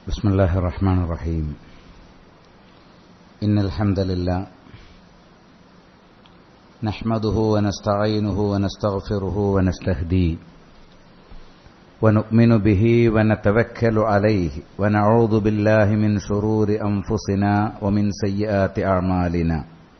بسم الله الرحمن الرحيم إن الحمد لله نحمده ونستعينه ونستغفره ونستهديه ونؤمن به ونتوكل عليه ونعوذ بالله من شرور أنفسنا ومن سيئات أعمالنا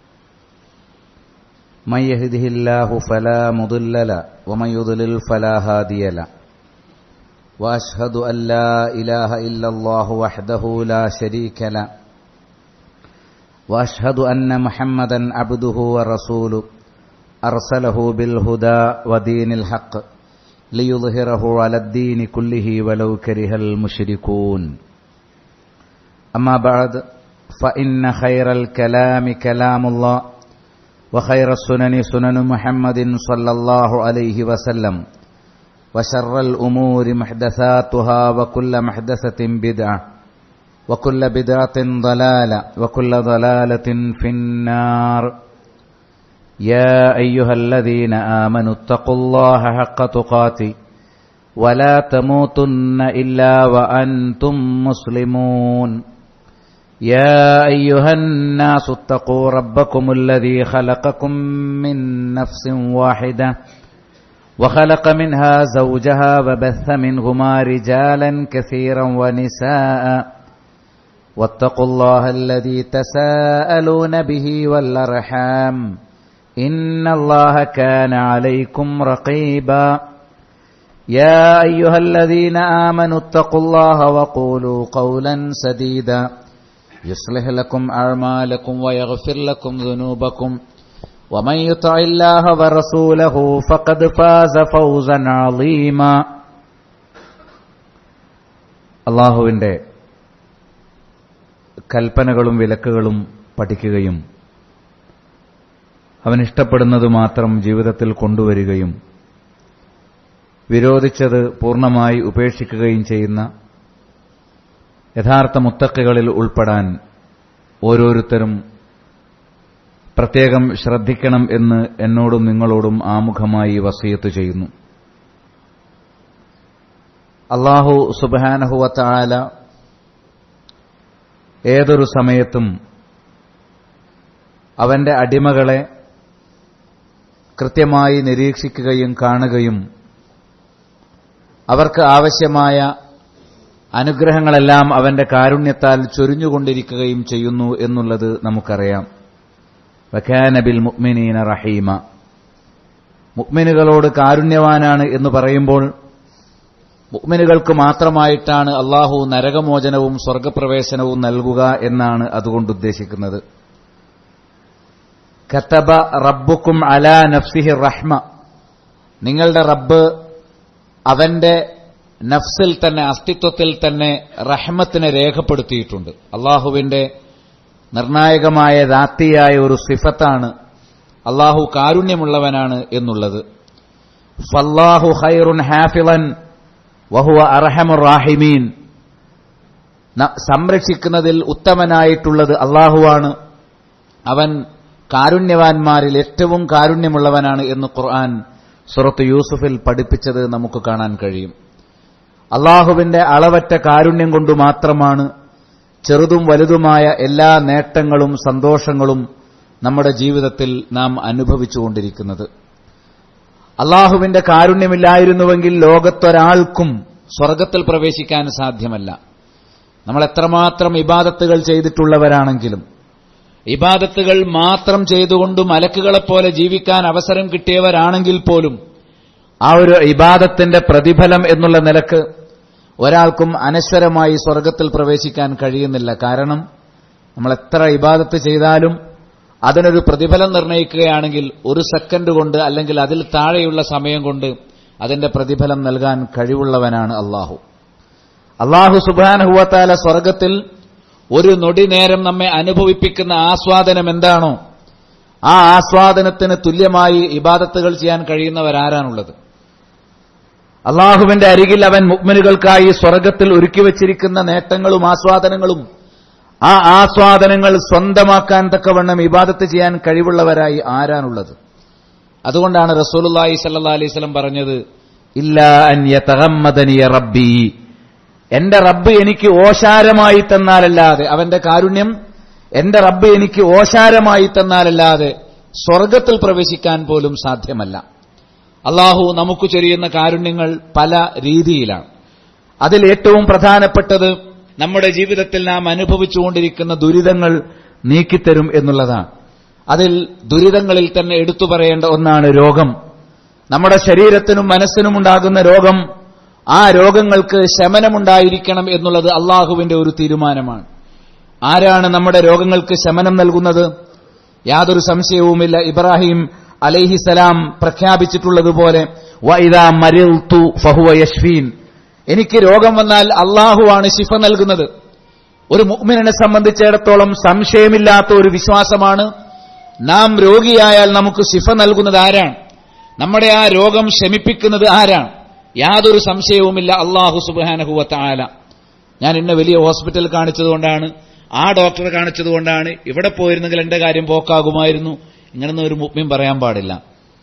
من يهده الله فلا مضل له ومن يضلل فلا هادي له واشهد ان لا اله الا الله وحده لا شريك له واشهد ان محمدا عبده ورسوله ارسله بالهدى ودين الحق ليظهره على الدين كله ولو كره المشركون اما بعد فان خير الكلام كلام الله وخير السنن سنن محمد صلى الله عليه وسلم وشر الأمور محدثاتها وكل محدثة بدعة وكل بدعة ضلالة وكل ضلالة في النار يا أيها الذين آمنوا اتقوا الله حق تقاته ولا تموتن إلا وأنتم مسلمون يا أيها الناس اتقوا ربكم الذي خلقكم من نفس واحدة وخلق منها زوجها وبث منهما رجالا كثيرا ونساء واتقوا الله الذي تساءلون به والارحام ان الله كان عليكم رقيبا يا ايها الذين امنوا اتقوا الله وقولوا قولا سديدا يصلح لكم اعمالكم ويغفر لكم ذنوبكم ومن يطع الله ورسوله فقد فاز فوزا عظيما അള്ളാഹുവിന്റെ കൽപ്പനകളും വിലക്കുകളും പഠിക്കുകയും അവൻ ഇഷ്ടപ്പെടുന്നത് മാത്രം ജീവിതത്തിൽ കൊണ്ടുവരികയും വിരോധിച്ചത് പൂർണ്ണമായി ഉപേക്ഷിക്കുകയും ചെയ്യുന്ന യഥാർത്ഥ മുത്തക്കുകളിൽ ഉൾപ്പെടാൻ ഓരോരുത്തരും പ്രത്യേകം ശ്രദ്ധിക്കണം എന്ന് എന്നോടും നിങ്ങളോടും ആമുഖമായി വസീയത്ത് ചെയ്യുന്നു അള്ളാഹു സുബാനഹുവത്തായാല ഏതൊരു സമയത്തും അവന്റെ അടിമകളെ കൃത്യമായി നിരീക്ഷിക്കുകയും കാണുകയും അവർക്ക് ആവശ്യമായ അനുഗ്രഹങ്ങളെല്ലാം അവന്റെ കാരുണ്യത്താൽ ചൊരിഞ്ഞുകൊണ്ടിരിക്കുകയും ചെയ്യുന്നു എന്നുള്ളത് നമുക്കറിയാം വക്കാനബിൽ മുഅ്മിനീന റഹീമ മുഅ്മിനുകളോട് കാരുണ്യവാനാണ് എന്ന് പറയുമ്പോൾ മുഅ്മിനുകൾക്ക് മാത്രമായിട്ടാണ് അള്ളാഹു നരകമോചനവും സ്വർഗപ്രവേശനവും നൽകുക എന്നാണ് അതുകൊണ്ട് ഉദ്ദേശിക്കുന്നത് കത്തബ റബ്ബുക്കും അലാ നഫ്സിഹി റഹ്മ നിങ്ങളുടെ റബ്ബ് അവന്റെ നഫ്സിൽ തന്നെ അസ്തിത്വത്തിൽ തന്നെ റഹ്മത്തിനെ രേഖപ്പെടുത്തിയിട്ടുണ്ട് അള്ളാഹുവിന്റെ നിർണായകമായ ദാത്തിയായ ഒരു സിഫത്താണ് അള്ളാഹു കാരുണ്യമുള്ളവനാണ് എന്നുള്ളത് ഫല്ലാഹു ഖൈറുൻ ഹാഫിളൻ വഹുവ അർഹമുർ റാഹിമീൻ സംരക്ഷിക്കുന്നതിൽ ഉത്തമനായിട്ടുള്ളത് അള്ളാഹുവാണ് അവൻ കാരുണ്യവാന്മാരിൽ ഏറ്റവും കാരുണ്യമുള്ളവനാണ് എന്ന് ഖുർആൻ സുറത്ത് യൂസുഫിൽ പഠിപ്പിച്ചത് നമുക്ക് കാണാൻ കഴിയും അള്ളാഹുവിന്റെ അളവറ്റ കാരുണ്യം കൊണ്ട് മാത്രമാണ് ചെറുതും വലുതുമായ എല്ലാ നേട്ടങ്ങളും സന്തോഷങ്ങളും നമ്മുടെ ജീവിതത്തിൽ നാം അനുഭവിച്ചുകൊണ്ടിരിക്കുന്നത് അള്ളാഹുവിന്റെ കാരുണ്യമില്ലായിരുന്നുവെങ്കിൽ ലോകത്തൊരാൾക്കും സ്വർഗത്തിൽ പ്രവേശിക്കാൻ സാധ്യമല്ല നമ്മൾ എത്രമാത്രം ഇബാദത്തുകൾ ചെയ്തിട്ടുള്ളവരാണെങ്കിലും ഇബാദത്തുകൾ മാത്രം ചെയ്തുകൊണ്ട് മലക്കുകളെപ്പോലെ ജീവിക്കാൻ അവസരം കിട്ടിയവരാണെങ്കിൽ പോലും ആ ഒരു ഇബാദത്തിന്റെ പ്രതിഫലം എന്നുള്ള നിലക്ക് ഒരാൾക്കും അനശ്വരമായി സ്വർഗത്തിൽ പ്രവേശിക്കാൻ കഴിയുന്നില്ല കാരണം നമ്മൾ എത്ര ഇബാദത്ത് ചെയ്താലും അതിനൊരു പ്രതിഫലം നിർണ്ണയിക്കുകയാണെങ്കിൽ ഒരു സെക്കൻഡ് കൊണ്ട് അല്ലെങ്കിൽ അതിൽ താഴെയുള്ള സമയം കൊണ്ട് അതിന്റെ പ്രതിഫലം നൽകാൻ കഴിവുള്ളവനാണ് അള്ളാഹു അള്ളാഹു സുബാനഹുവത്താല സ്വർഗത്തിൽ ഒരു നൊടി നേരം നമ്മെ അനുഭവിപ്പിക്കുന്ന ആസ്വാദനം എന്താണോ ആ ആസ്വാദനത്തിന് തുല്യമായി ഇബാദത്തുകൾ ചെയ്യാൻ കഴിയുന്നവരാരാണുള്ളത് അള്ളാഹുവിന്റെ അരികിൽ അവൻ മുഗ്മിനുകൾക്കായി സ്വർഗത്തിൽ ഒരുക്കി വച്ചിരിക്കുന്ന നേട്ടങ്ങളും ആസ്വാദനങ്ങളും ആ ആസ്വാദനങ്ങൾ സ്വന്തമാക്കാൻ തക്കവണ്ണം ഇബാദത്ത് ചെയ്യാൻ കഴിവുള്ളവരായി ആരാണുള്ളത് അതുകൊണ്ടാണ് റസൂലുല്ലാഹി സല്ലാ അലൈവലം പറഞ്ഞത് ഇല്ല അൻ യതഗമ്മദനി റബ്ബി എന്റെ റബ്ബ് എനിക്ക് ഓശാരമായി തന്നാലല്ലാതെ അവന്റെ കാരുണ്യം എന്റെ റബ്ബ് എനിക്ക് ഓശാരമായി തന്നാലല്ലാതെ സ്വർഗത്തിൽ പ്രവേശിക്കാൻ പോലും സാധ്യമല്ല അള്ളാഹു നമുക്ക് ചൊരിയുന്ന കാരുണ്യങ്ങൾ പല രീതിയിലാണ് അതിൽ ഏറ്റവും പ്രധാനപ്പെട്ടത് നമ്മുടെ ജീവിതത്തിൽ നാം അനുഭവിച്ചുകൊണ്ടിരിക്കുന്ന ദുരിതങ്ങൾ നീക്കിത്തരും എന്നുള്ളതാണ് അതിൽ ദുരിതങ്ങളിൽ തന്നെ എടുത്തു പറയേണ്ട ഒന്നാണ് രോഗം നമ്മുടെ ശരീരത്തിനും മനസ്സിനും ഉണ്ടാകുന്ന രോഗം ആ രോഗങ്ങൾക്ക് ശമനമുണ്ടായിരിക്കണം എന്നുള്ളത് അള്ളാഹുവിന്റെ ഒരു തീരുമാനമാണ് ആരാണ് നമ്മുടെ രോഗങ്ങൾക്ക് ശമനം നൽകുന്നത് യാതൊരു സംശയവുമില്ല ഇബ്രാഹിം അലൈഹിസലാം പ്രഖ്യാപിച്ചിട്ടുള്ളതുപോലെ വൈദാ മരിൽത്തു ഫഹുവ യഷ്ഫീൻ എനിക്ക് രോഗം വന്നാൽ അള്ളാഹുവാണ് ശിഫ നൽകുന്നത് ഒരു മുഅ്മിനെ സംബന്ധിച്ചിടത്തോളം സംശയമില്ലാത്ത ഒരു വിശ്വാസമാണ് നാം രോഗിയായാൽ നമുക്ക് ശിഫ നൽകുന്നത് ആരാണ് നമ്മുടെ ആ രോഗം ശമിപ്പിക്കുന്നത് ആരാണ് യാതൊരു സംശയവുമില്ല അള്ളാഹു സുബാനഹുവത്ത ആല ഞാൻ ഇന്ന വലിയ ഹോസ്പിറ്റൽ കാണിച്ചതുകൊണ്ടാണ് ആ ഡോക്ടറെ കാണിച്ചതുകൊണ്ടാണ് ഇവിടെ പോയിരുന്നെങ്കിൽ എന്റെ കാര്യം പോക്കാകുമായിരുന്നു ഇങ്ങനൊന്നും ഒരു മുഗ്മ്യം പറയാൻ പാടില്ല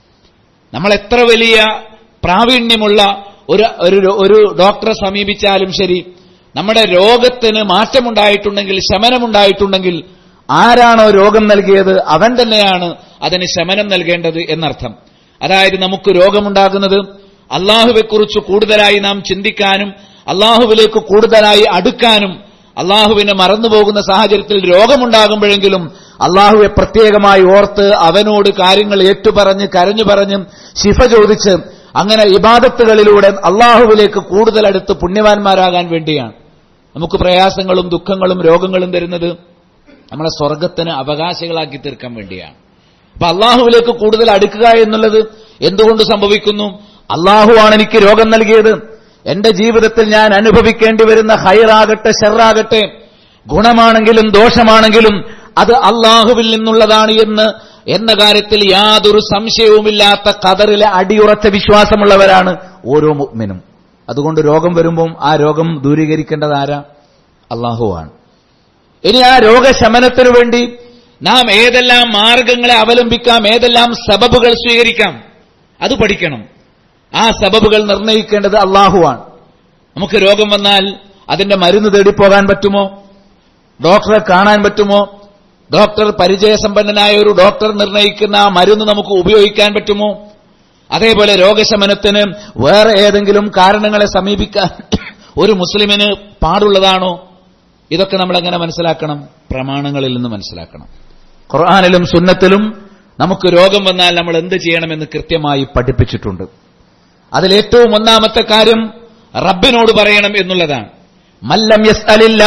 നമ്മൾ എത്ര വലിയ പ്രാവീണ്യമുള്ള ഒരു ഒരു ഒരു ഡോക്ടറെ സമീപിച്ചാലും ശരി നമ്മുടെ രോഗത്തിന് മാറ്റമുണ്ടായിട്ടുണ്ടെങ്കിൽ ശമനമുണ്ടായിട്ടുണ്ടെങ്കിൽ ആരാണോ രോഗം നൽകിയത് അവൻ തന്നെയാണ് അതിന് ശമനം നൽകേണ്ടത് എന്നർത്ഥം അതായത് നമുക്ക് രോഗമുണ്ടാകുന്നത് അള്ളാഹുവെക്കുറിച്ച് കൂടുതലായി നാം ചിന്തിക്കാനും അള്ളാഹുവിലേക്ക് കൂടുതലായി അടുക്കാനും അള്ളാഹുവിനെ മറന്നുപോകുന്ന സാഹചര്യത്തിൽ രോഗമുണ്ടാകുമ്പോഴെങ്കിലും അള്ളാഹുവെ പ്രത്യേകമായി ഓർത്ത് അവനോട് കാര്യങ്ങൾ ഏറ്റുപറഞ്ഞ് കരഞ്ഞു പറഞ്ഞ് ശിഫ ചോദിച്ച് അങ്ങനെ ഇബാദത്തുകളിലൂടെ അള്ളാഹുവിലേക്ക് കൂടുതൽ അടുത്ത് പുണ്യവാന്മാരാകാൻ വേണ്ടിയാണ് നമുക്ക് പ്രയാസങ്ങളും ദുഃഖങ്ങളും രോഗങ്ങളും തരുന്നത് നമ്മളെ സ്വർഗത്തിന് അവകാശികളാക്കി തീർക്കാൻ വേണ്ടിയാണ് അപ്പൊ അള്ളാഹുവിലേക്ക് കൂടുതൽ അടുക്കുക എന്നുള്ളത് എന്തുകൊണ്ട് സംഭവിക്കുന്നു അള്ളാഹുവാണ് എനിക്ക് രോഗം നൽകിയത് എന്റെ ജീവിതത്തിൽ ഞാൻ അനുഭവിക്കേണ്ടി വരുന്ന ഹൈറാകട്ടെ ഷെറാകട്ടെ ഗുണമാണെങ്കിലും ദോഷമാണെങ്കിലും അത് അള്ളാഹുവിൽ നിന്നുള്ളതാണ് എന്ന് എന്ന കാര്യത്തിൽ യാതൊരു സംശയവുമില്ലാത്ത കതറിലെ അടിയുറച്ച വിശ്വാസമുള്ളവരാണ് ഓരോ മുഗ്മിനും അതുകൊണ്ട് രോഗം വരുമ്പം ആ രോഗം ദൂരീകരിക്കേണ്ടത് ആരാ അള്ളാഹുവാണ് ഇനി ആ രോഗശമനത്തിനു വേണ്ടി നാം ഏതെല്ലാം മാർഗങ്ങളെ അവലംബിക്കാം ഏതെല്ലാം സബബുകൾ സ്വീകരിക്കാം അത് പഠിക്കണം ആ സബബുകൾ നിർണ്ണയിക്കേണ്ടത് അള്ളാഹുവാണ് നമുക്ക് രോഗം വന്നാൽ അതിന്റെ മരുന്ന് തേടിപ്പോകാൻ പറ്റുമോ ഡോക്ടറെ കാണാൻ പറ്റുമോ ഡോക്ടർ പരിചയസമ്പന്നനായ ഒരു ഡോക്ടർ നിർണ്ണയിക്കുന്ന ആ മരുന്ന് നമുക്ക് ഉപയോഗിക്കാൻ പറ്റുമോ അതേപോലെ രോഗശമനത്തിന് വേറെ ഏതെങ്കിലും കാരണങ്ങളെ സമീപിക്കാൻ ഒരു മുസ്ലിമിന് പാടുള്ളതാണോ ഇതൊക്കെ നമ്മൾ എങ്ങനെ മനസ്സിലാക്കണം പ്രമാണങ്ങളിൽ നിന്ന് മനസ്സിലാക്കണം ഖുർആാനിലും സുന്നത്തിലും നമുക്ക് രോഗം വന്നാൽ നമ്മൾ എന്ത് ചെയ്യണമെന്ന് കൃത്യമായി പഠിപ്പിച്ചിട്ടുണ്ട് അതിലേറ്റവും ഒന്നാമത്തെ കാര്യം റബ്ബിനോട് പറയണം എന്നുള്ളതാണ് മല്ലം യസ്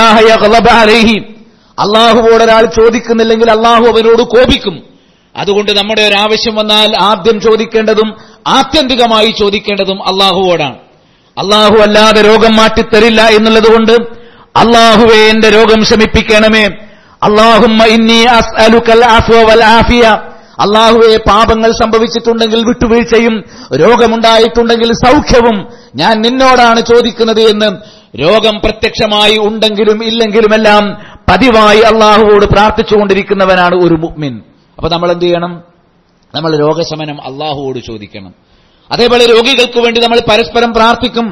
അലില്ലാഹി അള്ളാഹുവോട് ഒരാൾ ചോദിക്കുന്നില്ലെങ്കിൽ അള്ളാഹു അവരോട് കോപിക്കും അതുകൊണ്ട് നമ്മുടെ ഒരു ആവശ്യം വന്നാൽ ആദ്യം ചോദിക്കേണ്ടതും ആത്യന്തികമായി ചോദിക്കേണ്ടതും അള്ളാഹുവോടാണ് അള്ളാഹു അല്ലാതെ രോഗം മാറ്റിത്തരില്ല എന്നുള്ളതുകൊണ്ട് അള്ളാഹുവെ എന്റെ രോഗം ശമിപ്പിക്കണമേ അള്ളാഹുമ്മ ഇന്നി അസ്അലുക്കൽ അഫ്വ വൽ ആഫിയ അള്ളാഹുവെ പാപങ്ങൾ സംഭവിച്ചിട്ടുണ്ടെങ്കിൽ വിട്ടുവീഴ്ചയും രോഗമുണ്ടായിട്ടുണ്ടെങ്കിൽ സൗഖ്യവും ഞാൻ നിന്നോടാണ് ചോദിക്കുന്നത് എന്ന് രോഗം പ്രത്യക്ഷമായി ഉണ്ടെങ്കിലും ഇല്ലെങ്കിലുമെല്ലാം പതിവായി അള്ളാഹുവോട് പ്രാർത്ഥിച്ചുകൊണ്ടിരിക്കുന്നവനാണ് ഒരു മുഗ്മിൻ അപ്പൊ നമ്മൾ എന്ത് ചെയ്യണം നമ്മൾ രോഗശമനം അള്ളാഹുവോട് ചോദിക്കണം അതേപോലെ രോഗികൾക്ക് വേണ്ടി നമ്മൾ പരസ്പരം പ്രാർത്ഥിക്കും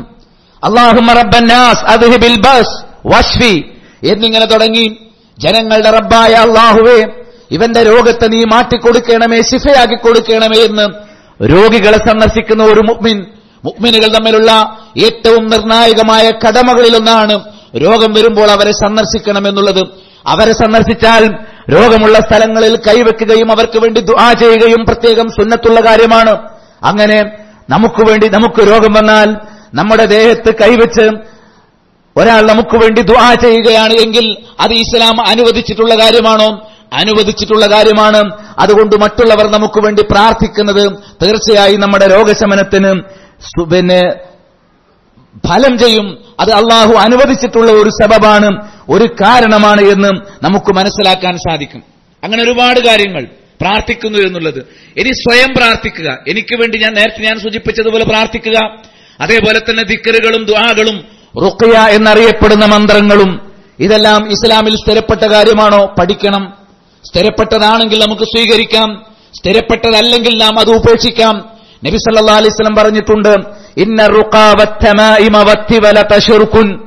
അള്ളാഹുബി എന്നിങ്ങനെ തുടങ്ങി ജനങ്ങളുടെ റബ്ബായ അള്ളാഹുവേ ഇവന്റെ രോഗത്തെ നീ മാറ്റിക്കൊടുക്കണമേ ശിഫയാക്കി കൊടുക്കണമേ എന്ന് രോഗികളെ സന്ദർശിക്കുന്ന ഒരു മുഗ്മിൻ മുഗ്മിനുകൾ തമ്മിലുള്ള ഏറ്റവും നിർണായകമായ കടമകളിലൊന്നാണ് രോഗം വരുമ്പോൾ അവരെ സന്ദർശിക്കണമെന്നുള്ളത് അവരെ സന്ദർശിച്ചാൽ രോഗമുള്ള സ്ഥലങ്ങളിൽ കൈവെക്കുകയും അവർക്ക് വേണ്ടി ദുആ ചെയ്യുകയും പ്രത്യേകം സുന്നത്തുള്ള കാര്യമാണ് അങ്ങനെ നമുക്ക് വേണ്ടി നമുക്ക് രോഗം വന്നാൽ നമ്മുടെ ദേഹത്ത് കൈവച്ച് ഒരാൾ നമുക്ക് വേണ്ടി ദുആ ചെയ്യുകയാണ് എങ്കിൽ അത് ഇസ്ലാം അനുവദിച്ചിട്ടുള്ള കാര്യമാണോ അനുവദിച്ചിട്ടുള്ള കാര്യമാണ് അതുകൊണ്ട് മറ്റുള്ളവർ നമുക്ക് വേണ്ടി പ്രാർത്ഥിക്കുന്നത് തീർച്ചയായും നമ്മുടെ രോഗശമനത്തിന് പിന്നെ ഫലം ചെയ്യും അത് അള്ളാഹു അനുവദിച്ചിട്ടുള്ള ഒരു സബബാണ് ഒരു കാരണമാണ് എന്ന് നമുക്ക് മനസ്സിലാക്കാൻ സാധിക്കും അങ്ങനെ ഒരുപാട് കാര്യങ്ങൾ പ്രാർത്ഥിക്കുന്നു എന്നുള്ളത് ഇനി സ്വയം പ്രാർത്ഥിക്കുക എനിക്ക് വേണ്ടി ഞാൻ നേരത്തെ ഞാൻ സൂചിപ്പിച്ചതുപോലെ പ്രാർത്ഥിക്കുക അതേപോലെ തന്നെ ദിക്കറുകളും ദ്വാകളും റുഖിയ എന്നറിയപ്പെടുന്ന മന്ത്രങ്ങളും ഇതെല്ലാം ഇസ്ലാമിൽ സ്ഥിരപ്പെട്ട കാര്യമാണോ പഠിക്കണം സ്ഥിരപ്പെട്ടതാണെങ്കിൽ നമുക്ക് സ്വീകരിക്കാം സ്ഥിരപ്പെട്ടതല്ലെങ്കിൽ നാം അത് ഉപേക്ഷിക്കാം നബി സല്ലാ അലൈവലം പറഞ്ഞിട്ടുണ്ട് ഇന്ന റുഖാവത്തമാഇമ വത്തിവല തശുർക്കുൻ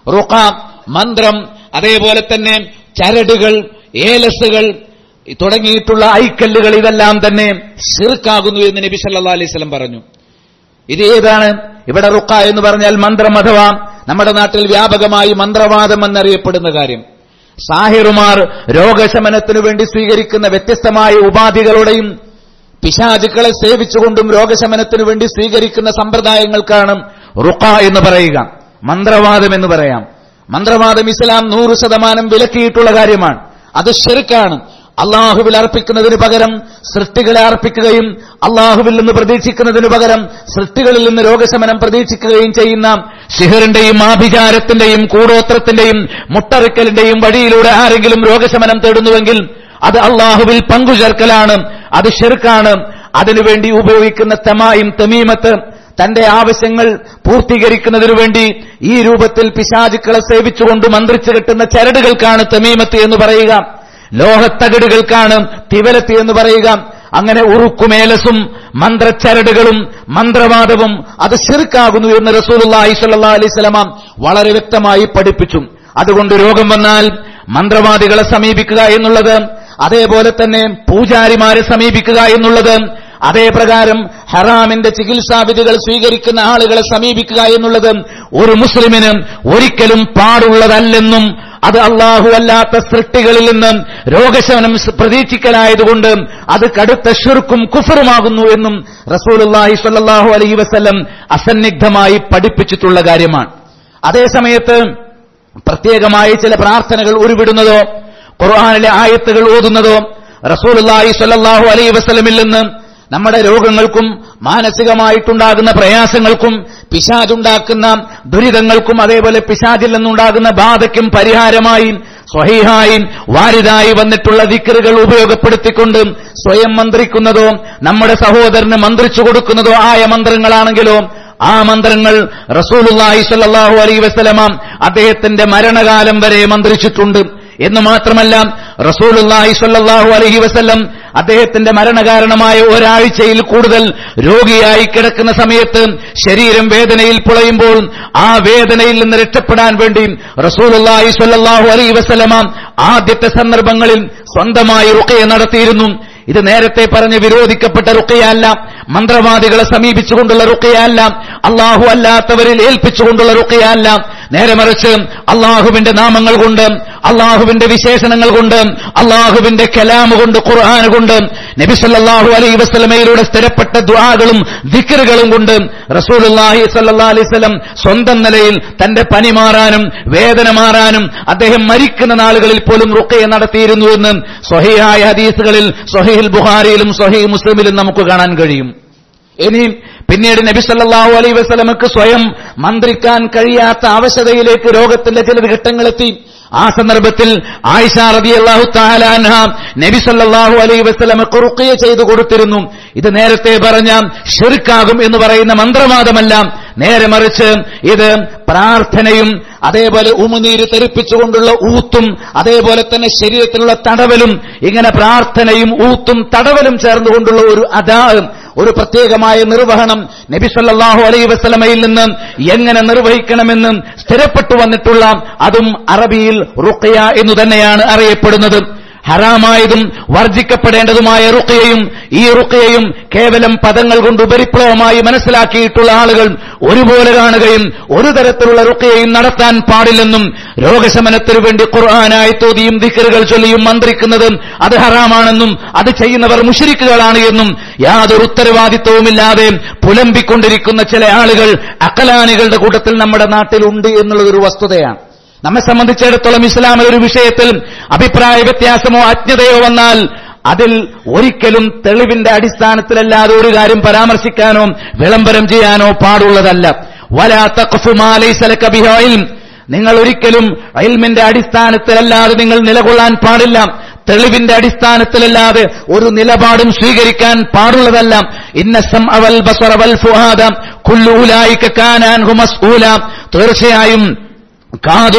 റുഖ മന്ത്രം അതേപോലെ തന്നെ ചരടുകൾ ഏലസുകൾ തുടങ്ങിയിട്ടുള്ള ഐക്കല്ലുകൾ ഇതെല്ലാം തന്നെ ഷിർക്കാകുന്നു എന്ന് നബി സല്ലാ അലൈഹി സ്വലം പറഞ്ഞു ഇത് ഏതാണ് ഇവിടെ റുക്ക എന്ന് പറഞ്ഞാൽ മന്ത്രം അഥവാ നമ്മുടെ നാട്ടിൽ വ്യാപകമായി മന്ത്രവാദം എന്നറിയപ്പെടുന്ന കാര്യം സാഹിറുമാർ രോഗശമനത്തിനു വേണ്ടി സ്വീകരിക്കുന്ന വ്യത്യസ്തമായ ഉപാധികളുടെയും പിശാചുക്കളെ സേവിച്ചുകൊണ്ടും രോഗശമനത്തിനു വേണ്ടി സ്വീകരിക്കുന്ന സമ്പ്രദായങ്ങൾക്കാണ് റുക്ക എന്ന് പറയുക മന്ത്രവാദം എന്ന് പറയാം മന്ത്രവാദം ഇസ്ലാം നൂറ് ശതമാനം വിലക്കിയിട്ടുള്ള കാര്യമാണ് അത് ഷെറുക്കാണ് അള്ളാഹുവിൽ അർപ്പിക്കുന്നതിന് പകരം സൃഷ്ടികളെ അർപ്പിക്കുകയും അള്ളാഹുവിൽ നിന്ന് പ്രതീക്ഷിക്കുന്നതിന് പകരം സൃഷ്ടികളിൽ നിന്ന് രോഗശമനം പ്രതീക്ഷിക്കുകയും ചെയ്യുന്ന ഷിഹറിന്റെയും ആഭിചാരത്തിന്റെയും കൂടോത്രത്തിന്റെയും മുട്ടറിക്കലിന്റെയും വഴിയിലൂടെ ആരെങ്കിലും രോഗശമനം തേടുന്നുവെങ്കിൽ അത് അള്ളാഹുവിൽ പങ്കുചേർക്കലാണ് അത് ഷെറുക്കാണ് അതിനുവേണ്ടി ഉപയോഗിക്കുന്ന തമായും തമീമത്ത് തന്റെ ആവശ്യങ്ങൾ പൂർത്തീകരിക്കുന്നതിനു വേണ്ടി ഈ രൂപത്തിൽ പിശാചുക്കളെ സേവിച്ചുകൊണ്ട് മന്ത്രിച്ചു കെട്ടുന്ന ചരടുകൾക്കാണ് തമീമത്ത് എന്ന് പറയുക ലോഹത്തകിടുകൾക്കാണ് തിവലത്ത് എന്ന് പറയുക അങ്ങനെ ഉറുക്കുമേലസും മന്ത്രച്ചരടുകളും മന്ത്രവാദവും അത് ശിർക്കാകുന്നു എന്ന് റസൂലുള്ളാഹി സ്വല്ലല്ലാഹി അലൈഹി സ്വലമ വളരെ വ്യക്തമായി പഠിപ്പിച്ചു അതുകൊണ്ട് രോഗം വന്നാൽ മന്ത്രവാദികളെ സമീപിക്കുക എന്നുള്ളത് അതേപോലെ തന്നെ പൂജാരിമാരെ സമീപിക്കുക എന്നുള്ളത് അതേ പ്രകാരം ഹറാമിന്റെ ചികിത്സാവിധികൾ സ്വീകരിക്കുന്ന ആളുകളെ സമീപിക്കുക എന്നുള്ളത് ഒരു മുസ്ലിമിന് ഒരിക്കലും പാടുള്ളതല്ലെന്നും അത് അള്ളാഹു അല്ലാത്ത സൃഷ്ടികളിൽ നിന്ന് രോഗശമനം പ്രതീക്ഷിക്കലായതുകൊണ്ട് അത് കടുത്ത ഷിർക്കും കുഫറുമാകുന്നു എന്നും റസൂലുള്ളാഹി സ്വല്ലല്ലാഹു അലൈഹി വസല്ലം അസന്നിഗ്ധമായി പഠിപ്പിച്ചിട്ടുള്ള കാര്യമാണ് അതേസമയത്ത് പ്രത്യേകമായി ചില പ്രാർത്ഥനകൾ ഉരുവിടുന്നതോ ഖുർആാനിലെ ആയത്തുകൾ ഓതുന്നതോ റസൂലുള്ളാഹി സ്വല്ലല്ലാഹു അലൈഹി വസല്ലമിൽ നിന്ന് നമ്മുടെ രോഗങ്ങൾക്കും മാനസികമായിട്ടുണ്ടാകുന്ന പ്രയാസങ്ങൾക്കും പിശാജുണ്ടാക്കുന്ന ദുരിതങ്ങൾക്കും അതേപോലെ പിശാജിൽ നിന്നുണ്ടാകുന്ന ബാധയ്ക്കും പരിഹാരമായി സ്വഹീഹായി വാരിതായി വന്നിട്ടുള്ള ദിക്കറുകൾ ഉപയോഗപ്പെടുത്തിക്കൊണ്ട് സ്വയം മന്ത്രിക്കുന്നതോ നമ്മുടെ സഹോദരന് മന്ത്രിച്ചു കൊടുക്കുന്നതോ ആയ മന്ത്രങ്ങളാണെങ്കിലോ ആ മന്ത്രങ്ങൾ റസൂലുള്ളാഹി സ്വല്ലല്ലാഹു അലൈഹി വസല്ലമ അദ്ദേഹത്തിന്റെ മരണകാലം വരെ മന്ത്രിച്ചിട്ടുണ്ട് എന്ന് മാത്രമല്ല റസൂലുള്ളാഹി സ്വല്ലല്ലാഹു അലൈഹി വസല്ലം അദ്ദേഹത്തിന്റെ മരണകാരണമായ ഒരാഴ്ചയിൽ കൂടുതൽ രോഗിയായി കിടക്കുന്ന സമയത്ത് ശരീരം വേദനയിൽ പുളയുമ്പോൾ ആ വേദനയിൽ നിന്ന് രക്ഷപ്പെടാൻ വേണ്ടി റസൂലുള്ളാഹി സ്വല്ലല്ലാഹു അലൈഹി വസല്ലമ ആദ്യത്തെ സന്ദർഭങ്ങളിൽ സ്വന്തമായി റുഖയ നടത്തിയിരുന്നു ഇത് നേരത്തെ പറഞ്ഞ് വിരോധിക്കപ്പെട്ട റുക്കയല്ല മന്ത്രവാദികളെ സമീപിച്ചുകൊണ്ടുള്ള റുക്കയല്ല അള്ളാഹു അല്ലാത്തവരിൽ ഏൽപ്പിച്ചുകൊണ്ടുള്ള റുക്കയല്ല നേരെ മറിച്ച് അള്ളാഹുവിന്റെ നാമങ്ങൾ കൊണ്ട് അള്ളാഹുവിന്റെ വിശേഷണങ്ങൾ കൊണ്ട് അള്ളാഹുവിന്റെ കലാമ് കൊണ്ട് ഖുർആൻ കൊണ്ട് നബിസല്ലാഹു അലൈ വസ്ലമയിലൂടെ സ്ഥിരപ്പെട്ട ദ്വാകളും ദിക്കറുകളും കൊണ്ട് റസൂലുല്ലാഹി സല്ലാ അലൈവലം സ്വന്തം നിലയിൽ തന്റെ പനി മാറാനും വേദന മാറാനും അദ്ദേഹം മരിക്കുന്ന നാളുകളിൽ പോലും റുക്കയെ നടത്തിയിരുന്നുവെന്ന് സ്വഹിയായ ഹദീസുകളിൽ സ്വഹീൽ ബുഹാരിയിലും സ്വഹീ മുസ്ലിമിലും നമുക്ക് കാണാൻ കഴിയും ഇനി പിന്നീട് നബി സല്ലല്ലാഹു അലൈഹി വസല്ലമക്ക് സ്വയം മന്ത്രിക്കാൻ കഴിയാത്ത അവശതയിലേക്ക് രോഗത്തിന്റെ ചില ഘട്ടങ്ങളെത്തി ആ സന്ദർഭത്തിൽ ആയിഷ റളിയല്ലാഹു തആല അൻഹ നബി സല്ലല്ലാഹു അലൈഹി വസല്ലമക്ക് റുഖിയ ചെയ്തു കൊടുത്തിരുന്നു ഇത് നേരത്തെ പറഞ്ഞ ഷിർക്കാകും എന്ന് പറയുന്ന മന്ത്രവാദമല്ല നേരെ മറിച്ച് ഇത് പ്രാർത്ഥനയും അതേപോലെ ഉമിനീര് തെറിപ്പിച്ചുകൊണ്ടുള്ള ഊത്തും അതേപോലെ തന്നെ ശരീരത്തിലുള്ള തടവലും ഇങ്ങനെ പ്രാർത്ഥനയും ഊത്തും തടവലും ചേർന്നുകൊണ്ടുള്ള ഒരു അതാ ഒരു പ്രത്യേകമായ നിർവഹണം നബി സല്ലല്ലാഹു അലൈഹി വസല്ലമയിൽ നിന്ന് എങ്ങനെ നിർവഹിക്കണമെന്ന് സ്ഥിരപ്പെട്ടു വന്നിട്ടുള്ള അതും അറബിയിൽ റുഖയ എന്നു തന്നെയാണ് അറിയപ്പെടുന്നത് ഹറാമായതും വർജിക്കപ്പെടേണ്ടതുമായ റുക്കയയും ഈ റുക്കയയും കേവലം പദങ്ങൾ കൊണ്ട് ഉപരിപ്ലവമായി മനസ്സിലാക്കിയിട്ടുള്ള ആളുകൾ ഒരുപോലെ കാണുകയും ഒരു തരത്തിലുള്ള റുക്കയയും നടത്താൻ പാടില്ലെന്നും രോഗശമനത്തിനു വേണ്ടി ഖുർആാനായി തോതിയും ദിക്കറുകൾ ചൊല്ലിയും മന്ത്രിക്കുന്നത് അത് ഹറാമാണെന്നും അത് ചെയ്യുന്നവർ മുഷരിക്കുകളാണ് എന്നും യാതൊരു ഉത്തരവാദിത്വവുമില്ലാതെ പുലമ്പിക്കൊണ്ടിരിക്കുന്ന ചില ആളുകൾ അക്കലാനികളുടെ കൂട്ടത്തിൽ നമ്മുടെ നാട്ടിലുണ്ട് എന്നുള്ളതൊരു വസ്തുതയാണ് നമ്മെ സംബന്ധിച്ചിടത്തോളം ഇസ്ലാമിൽ ഒരു വിഷയത്തിൽ അഭിപ്രായ വ്യത്യാസമോ അജ്ഞതയോ വന്നാൽ അതിൽ ഒരിക്കലും തെളിവിന്റെ അടിസ്ഥാനത്തിലല്ലാതെ ഒരു കാര്യം പരാമർശിക്കാനോ വിളംബരം ചെയ്യാനോ പാടുള്ളതല്ല വലാ തഖ്ഫു മാ ലൈസ ലക ബിഹി ഇൽം. നിങ്ങൾ ഒരിക്കലും ഇൽമിന്റെ അടിസ്ഥാനത്തിലല്ലാതെ നിങ്ങൾ നിലകൊള്ളാൻ പാടില്ല തെളിവിന്റെ അടിസ്ഥാനത്തിലല്ലാതെ ഒരു നിലപാടും സ്വീകരിക്കാൻ പാടുള്ളതല്ല ഇന്ന സംഅ വൽ ബസറ വൽ ഫുആദ കുല്ലു ഉലൈക കാന അൻഹു മസ്ഊല തീർച്ചയായും കാതും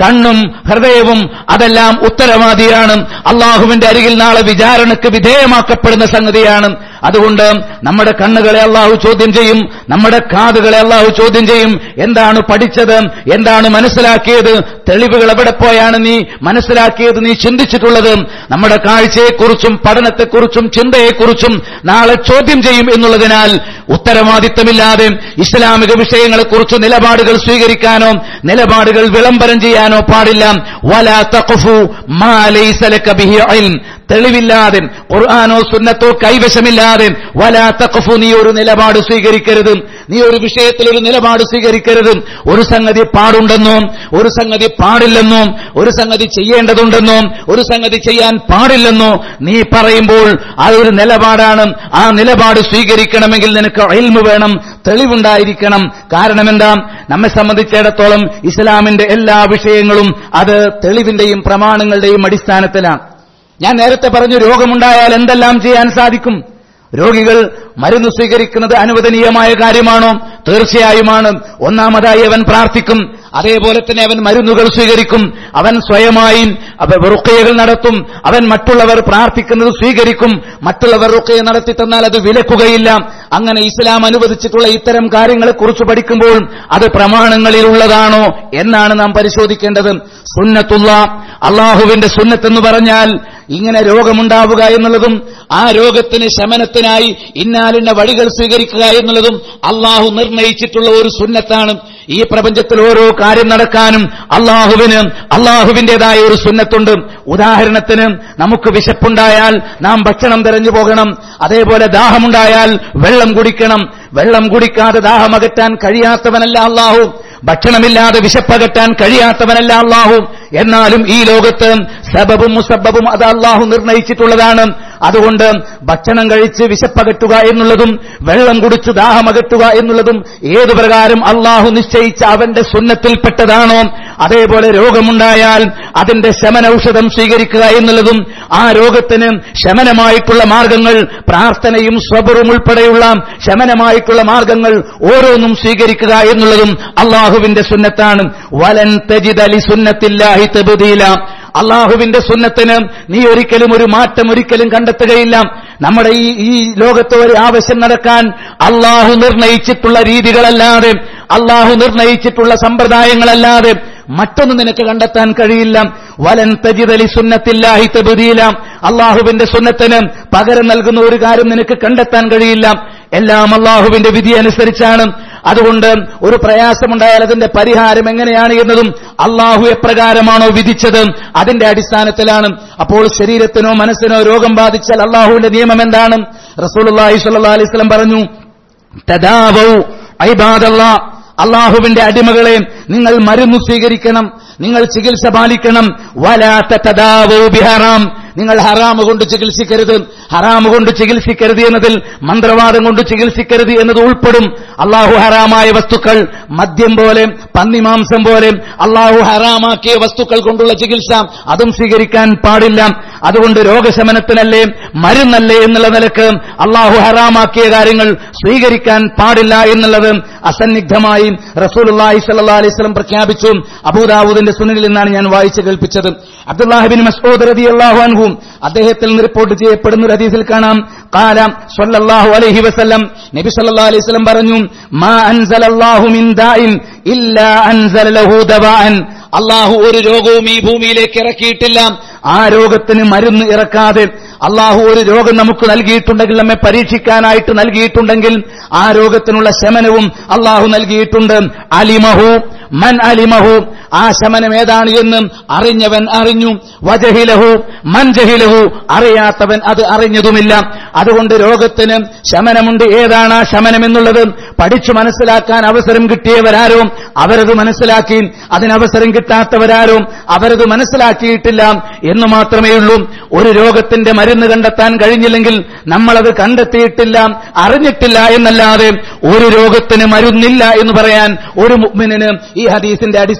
കണ്ണും ഹൃദയവും അതെല്ലാം ഉത്തരവാദിയാണ് അള്ളാഹുവിന്റെ അരികിൽ നാളെ വിചാരണയ്ക്ക് വിധേയമാക്കപ്പെടുന്ന സംഗതിയാണ് അതുകൊണ്ട് നമ്മുടെ കണ്ണുകളെ അള്ളാഹു ചോദ്യം ചെയ്യും നമ്മുടെ കാതുകളെ അള്ളാഹു ചോദ്യം ചെയ്യും എന്താണ് പഠിച്ചത് എന്താണ് മനസ്സിലാക്കിയത് തെളിവുകൾ എവിടെ പോയാണ് നീ മനസ്സിലാക്കിയത് നീ ചിന്തിച്ചിട്ടുള്ളത് നമ്മുടെ കാഴ്ചയെക്കുറിച്ചും പഠനത്തെക്കുറിച്ചും ചിന്തയെക്കുറിച്ചും നാളെ ചോദ്യം ചെയ്യും എന്നുള്ളതിനാൽ ഉത്തരവാദിത്തമില്ലാതെ ഇസ്ലാമിക വിഷയങ്ങളെക്കുറിച്ച് നിലപാടുകൾ സ്വീകരിക്കാനോ നിലപാടുകൾ വിളംബരം ചെയ്യാനോ പാടില്ല വലാ തഖഫു മാ ലൈസ ലക ബിഹി ഇൽം തെളിവില്ലാതെ ഖുർആാനോ സുന്നത്തോ കൈവശമില്ലാതെ വലാ തഖഫു നീ ഒരു നിലപാട് സ്വീകരിക്കരുത് നീ ഒരു വിഷയത്തിൽ ഒരു നിലപാട് സ്വീകരിക്കരുത് ഒരു സംഗതി പാടുണ്ടെന്നോ ഒരു സംഗതി പാടില്ലെന്നോ ഒരു സംഗതി ചെയ്യേണ്ടതുണ്ടെന്നോ ഒരു സംഗതി ചെയ്യാൻ പാടില്ലെന്നോ നീ പറയുമ്പോൾ അതൊരു നിലപാടാണ് ആ നിലപാട് സ്വീകരിക്കണമെങ്കിൽ നിനക്ക് ഇൽമു വേണം തെളിവുണ്ടായിരിക്കണം കാരണം എന്താ നമ്മെ സംബന്ധിച്ചിടത്തോളം ഇസ്ലാമിന്റെ എല്ലാ വിഷയങ്ങളും അത് തെളിവിന്റെയും പ്രമാണങ്ങളുടെയും അടിസ്ഥാനത്തിലാണ് ഞാൻ നേരത്തെ പറഞ്ഞു രോഗമുണ്ടായാൽ എന്തെല്ലാം ചെയ്യാൻ സാധിക്കും രോഗികൾ മരുന്ന് സ്വീകരിക്കുന്നത് അനുവദനീയമായ കാര്യമാണോ തീർച്ചയായുമാണ് ഒന്നാമതായി അവൻ പ്രാർത്ഥിക്കും അതേപോലെ തന്നെ അവൻ മരുന്നുകൾ സ്വീകരിക്കും അവൻ സ്വയമായി റുക്കയകൾ നടത്തും അവൻ മറ്റുള്ളവർ പ്രാർത്ഥിക്കുന്നത് സ്വീകരിക്കും മറ്റുള്ളവർ റുക്കയ നടത്തി തന്നാൽ അത് വിലക്കുകയില്ല അങ്ങനെ ഇസ്ലാം അനുവദിച്ചിട്ടുള്ള ഇത്തരം കാര്യങ്ങളെക്കുറിച്ച് പഠിക്കുമ്പോൾ അത് പ്രമാണങ്ങളിലുള്ളതാണോ എന്നാണ് നാം പരിശോധിക്കേണ്ടത് സുന്നത്തുള്ള അള്ളാഹുവിന്റെ സുന്നത്തെന്ന് പറഞ്ഞാൽ ഇങ്ങനെ രോഗമുണ്ടാവുക എന്നുള്ളതും ആ രോഗത്തിന് ശമനത്തിനായി ഇന്നാലിന്ന വഴികൾ സ്വീകരിക്കുക എന്നുള്ളതും അള്ളാഹു നിർണയിച്ചിട്ടുള്ള ഒരു സുന്നത്താണ് ഈ പ്രപഞ്ചത്തിൽ ഓരോ കാര്യം നടക്കാനും അള്ളാഹുവിന് അള്ളാഹുവിന്റേതായ ഒരു സുന്നത്തുണ്ട് ഉദാഹരണത്തിന് നമുക്ക് വിശപ്പുണ്ടായാൽ നാം ഭക്ഷണം തെരഞ്ഞു പോകണം അതേപോലെ ദാഹമുണ്ടായാൽ വെള്ളം കുടിക്കണം വെള്ളം കുടിക്കാതെ ദാഹമകറ്റാൻ കഴിയാത്തവനല്ല അള്ളാഹു ഭക്ഷണമില്ലാതെ വിശപ്പകറ്റാൻ കഴിയാത്തവനല്ല അള്ളാഹു എന്നാലും ഈ ലോകത്ത് സബബും മുസബബും അത് അള്ളാഹു നിർണയിച്ചിട്ടുള്ളതാണ് അതുകൊണ്ട് ഭക്ഷണം കഴിച്ച് വിശപ്പകറ്റുക എന്നുള്ളതും വെള്ളം കുടിച്ച് ദാഹമകറ്റുക എന്നുള്ളതും ഏതു പ്രകാരം അള്ളാഹു നിശ്ചയിച്ച അവന്റെ സുന്നത്തിൽപ്പെട്ടതാണോ അതേപോലെ രോഗമുണ്ടായാൽ അതിന്റെ ശമനൌഷധം സ്വീകരിക്കുക എന്നുള്ളതും ആ രോഗത്തിന് ശമനമായിട്ടുള്ള മാർഗങ്ങൾ പ്രാർത്ഥനയും സ്വബറും ഉൾപ്പെടെയുള്ള ശമനമായിട്ടുള്ള മാർഗങ്ങൾ ഓരോന്നും സ്വീകരിക്കുക എന്നുള്ളതും അള്ളാഹുവിന്റെ സുന്നത്താണ് വലൻ തജിദലി സുന്നത്തില്ലാഹി തബുദീല അള്ളാഹുവിന്റെ സുന്നത്തിന് നീ ഒരിക്കലും ഒരു മാറ്റം ഒരിക്കലും കണ്ടെത്തുകയില്ല നമ്മുടെ ഈ ഈ ലോകത്ത് ഒരു ആവശ്യം നടക്കാൻ അള്ളാഹു നിർണയിച്ചിട്ടുള്ള രീതികളല്ലാതെ അള്ളാഹു നിർണയിച്ചിട്ടുള്ള സമ്പ്രദായങ്ങളല്ലാതെ മറ്റൊന്നും നിനക്ക് കണ്ടെത്താൻ കഴിയില്ല വലൻ തജിതലി സുന്നത്തില്ലാഹി തബുദീല അള്ളാഹുവിന്റെ സുന്നത്തിന് പകരം നൽകുന്ന ഒരു കാര്യം നിനക്ക് കണ്ടെത്താൻ കഴിയില്ല എല്ലാം അള്ളാഹുവിന്റെ വിധി അനുസരിച്ചാണ് അതുകൊണ്ട് ഒരു പ്രയാസമുണ്ടായാൽ അതിന്റെ പരിഹാരം എങ്ങനെയാണ് എന്നതും അള്ളാഹു എപ്രകാരമാണോ വിധിച്ചത് അതിന്റെ അടിസ്ഥാനത്തിലാണ് അപ്പോൾ ശരീരത്തിനോ മനസ്സിനോ രോഗം ബാധിച്ചാൽ അള്ളാഹുവിന്റെ നിയമം എന്താണ് റസൂൽ അലൈഹി അലൈസ്ലം പറഞ്ഞു തദാവൗ ഐബാദല്ലാ അള്ളാഹുവിന്റെ അടിമകളെ നിങ്ങൾ മരുന്ന് സ്വീകരിക്കണം നിങ്ങൾ ചികിത്സ പാലിക്കണം വലാത്ത തദാവോ ബിഹറാം നിങ്ങൾ ഹറാമ് കൊണ്ട് ചികിത്സിക്കരുത് ഹറാമ് കൊണ്ട് ചികിത്സിക്കരുത് എന്നതിൽ മന്ത്രവാദം കൊണ്ട് ചികിത്സിക്കരുത് എന്നത് ഉൾപ്പെടും അള്ളാഹു ഹറാമായ വസ്തുക്കൾ മദ്യം പോലെ പന്നിമാംസം പോലെ അള്ളാഹു ഹറാമാക്കിയ വസ്തുക്കൾ കൊണ്ടുള്ള ചികിത്സ അതും സ്വീകരിക്കാൻ പാടില്ല അതുകൊണ്ട് രോഗശമനത്തിനല്ലേ മരുന്നല്ലേ എന്നുള്ള നിലക്ക് അള്ളാഹു ഹറാമാക്കിയ കാര്യങ്ങൾ സ്വീകരിക്കാൻ പാടില്ല എന്നുള്ളത് അസന്നിഗ്ധമായി റസൂലുള്ളാഹി സ്വല്ലല്ലാഹി അലൈഹി വസല്ലം പ്രഖ്യാപിച്ചു അബൂദാവൂദിന്റെ സുനനിൽ നിന്നാണ് ഞാൻ വായിച്ചു കേൾപ്പിച്ചത് അബ്ദുല്ലാഹിബിൻ മസ്ഊദ് റളിയല്ലാഹു അൻഹു അദ്ദേഹത്തിൽ നിന്ന് റിപ്പോർട്ട് ചെയ്യപ്പെടുന്ന ഒരു ഹദീസിൽ കാണാം قال صلى الله عليه وسلم നബി സല്ലല്ലാഹു അലൈഹി വസല്ലം പറഞ്ഞു മാ അൻസലല്ലാഹു മിൻ ദാഇൻ ഇല്ലാ അൻസല ലഹു ദവാഅൻ അള്ളാഹു ഒരു രോഗവും ഈ ഭൂമിയിലേക്ക് ഇറക്കിയിട്ടില്ല ആ രോഗത്തിന് മരുന്ന് ഇറക്കാതെ അള്ളാഹു ഒരു രോഗം നമുക്ക് നൽകിയിട്ടുണ്ടെങ്കിൽ നമ്മെ പരീക്ഷിക്കാനായിട്ട് നൽകിയിട്ടുണ്ടെങ്കിൽ ആ രോഗത്തിനുള്ള ശമനവും അള്ളാഹു നൽകിയിട്ടുണ്ട് അലിമഹു മൻ അലിമഹു ആ ശമനം ഏതാണ് എന്ന് അറിഞ്ഞവൻ അറിഞ്ഞു വജഹിലഹു മൻ ജഹിലഹു അറിയാത്തവൻ അത് അറിഞ്ഞതുമില്ല അതുകൊണ്ട് രോഗത്തിന് ശമനമുണ്ട് ഏതാണ് ആ ശമനം എന്നുള്ളത് പഠിച്ചു മനസ്സിലാക്കാൻ അവസരം കിട്ടിയവരാരോ അവരത് മനസ്സിലാക്കി അതിനവസരം കിട്ടാത്തവരാരോ അവരത് മനസ്സിലാക്കിയിട്ടില്ല എന്ന് മാത്രമേ ഉള്ളൂ ഒരു രോഗത്തിന്റെ മരുന്ന് കണ്ടെത്താൻ കഴിഞ്ഞില്ലെങ്കിൽ നമ്മളത് കണ്ടെത്തിയിട്ടില്ല അറിഞ്ഞിട്ടില്ല എന്നല്ലാതെ ഒരു രോഗത്തിന് മരുന്നില്ല എന്ന് പറയാൻ ഒരു മുഗ്മിന് ഈ ഹദീസിന്റെ അടിസ്ഥാനത്തിൽ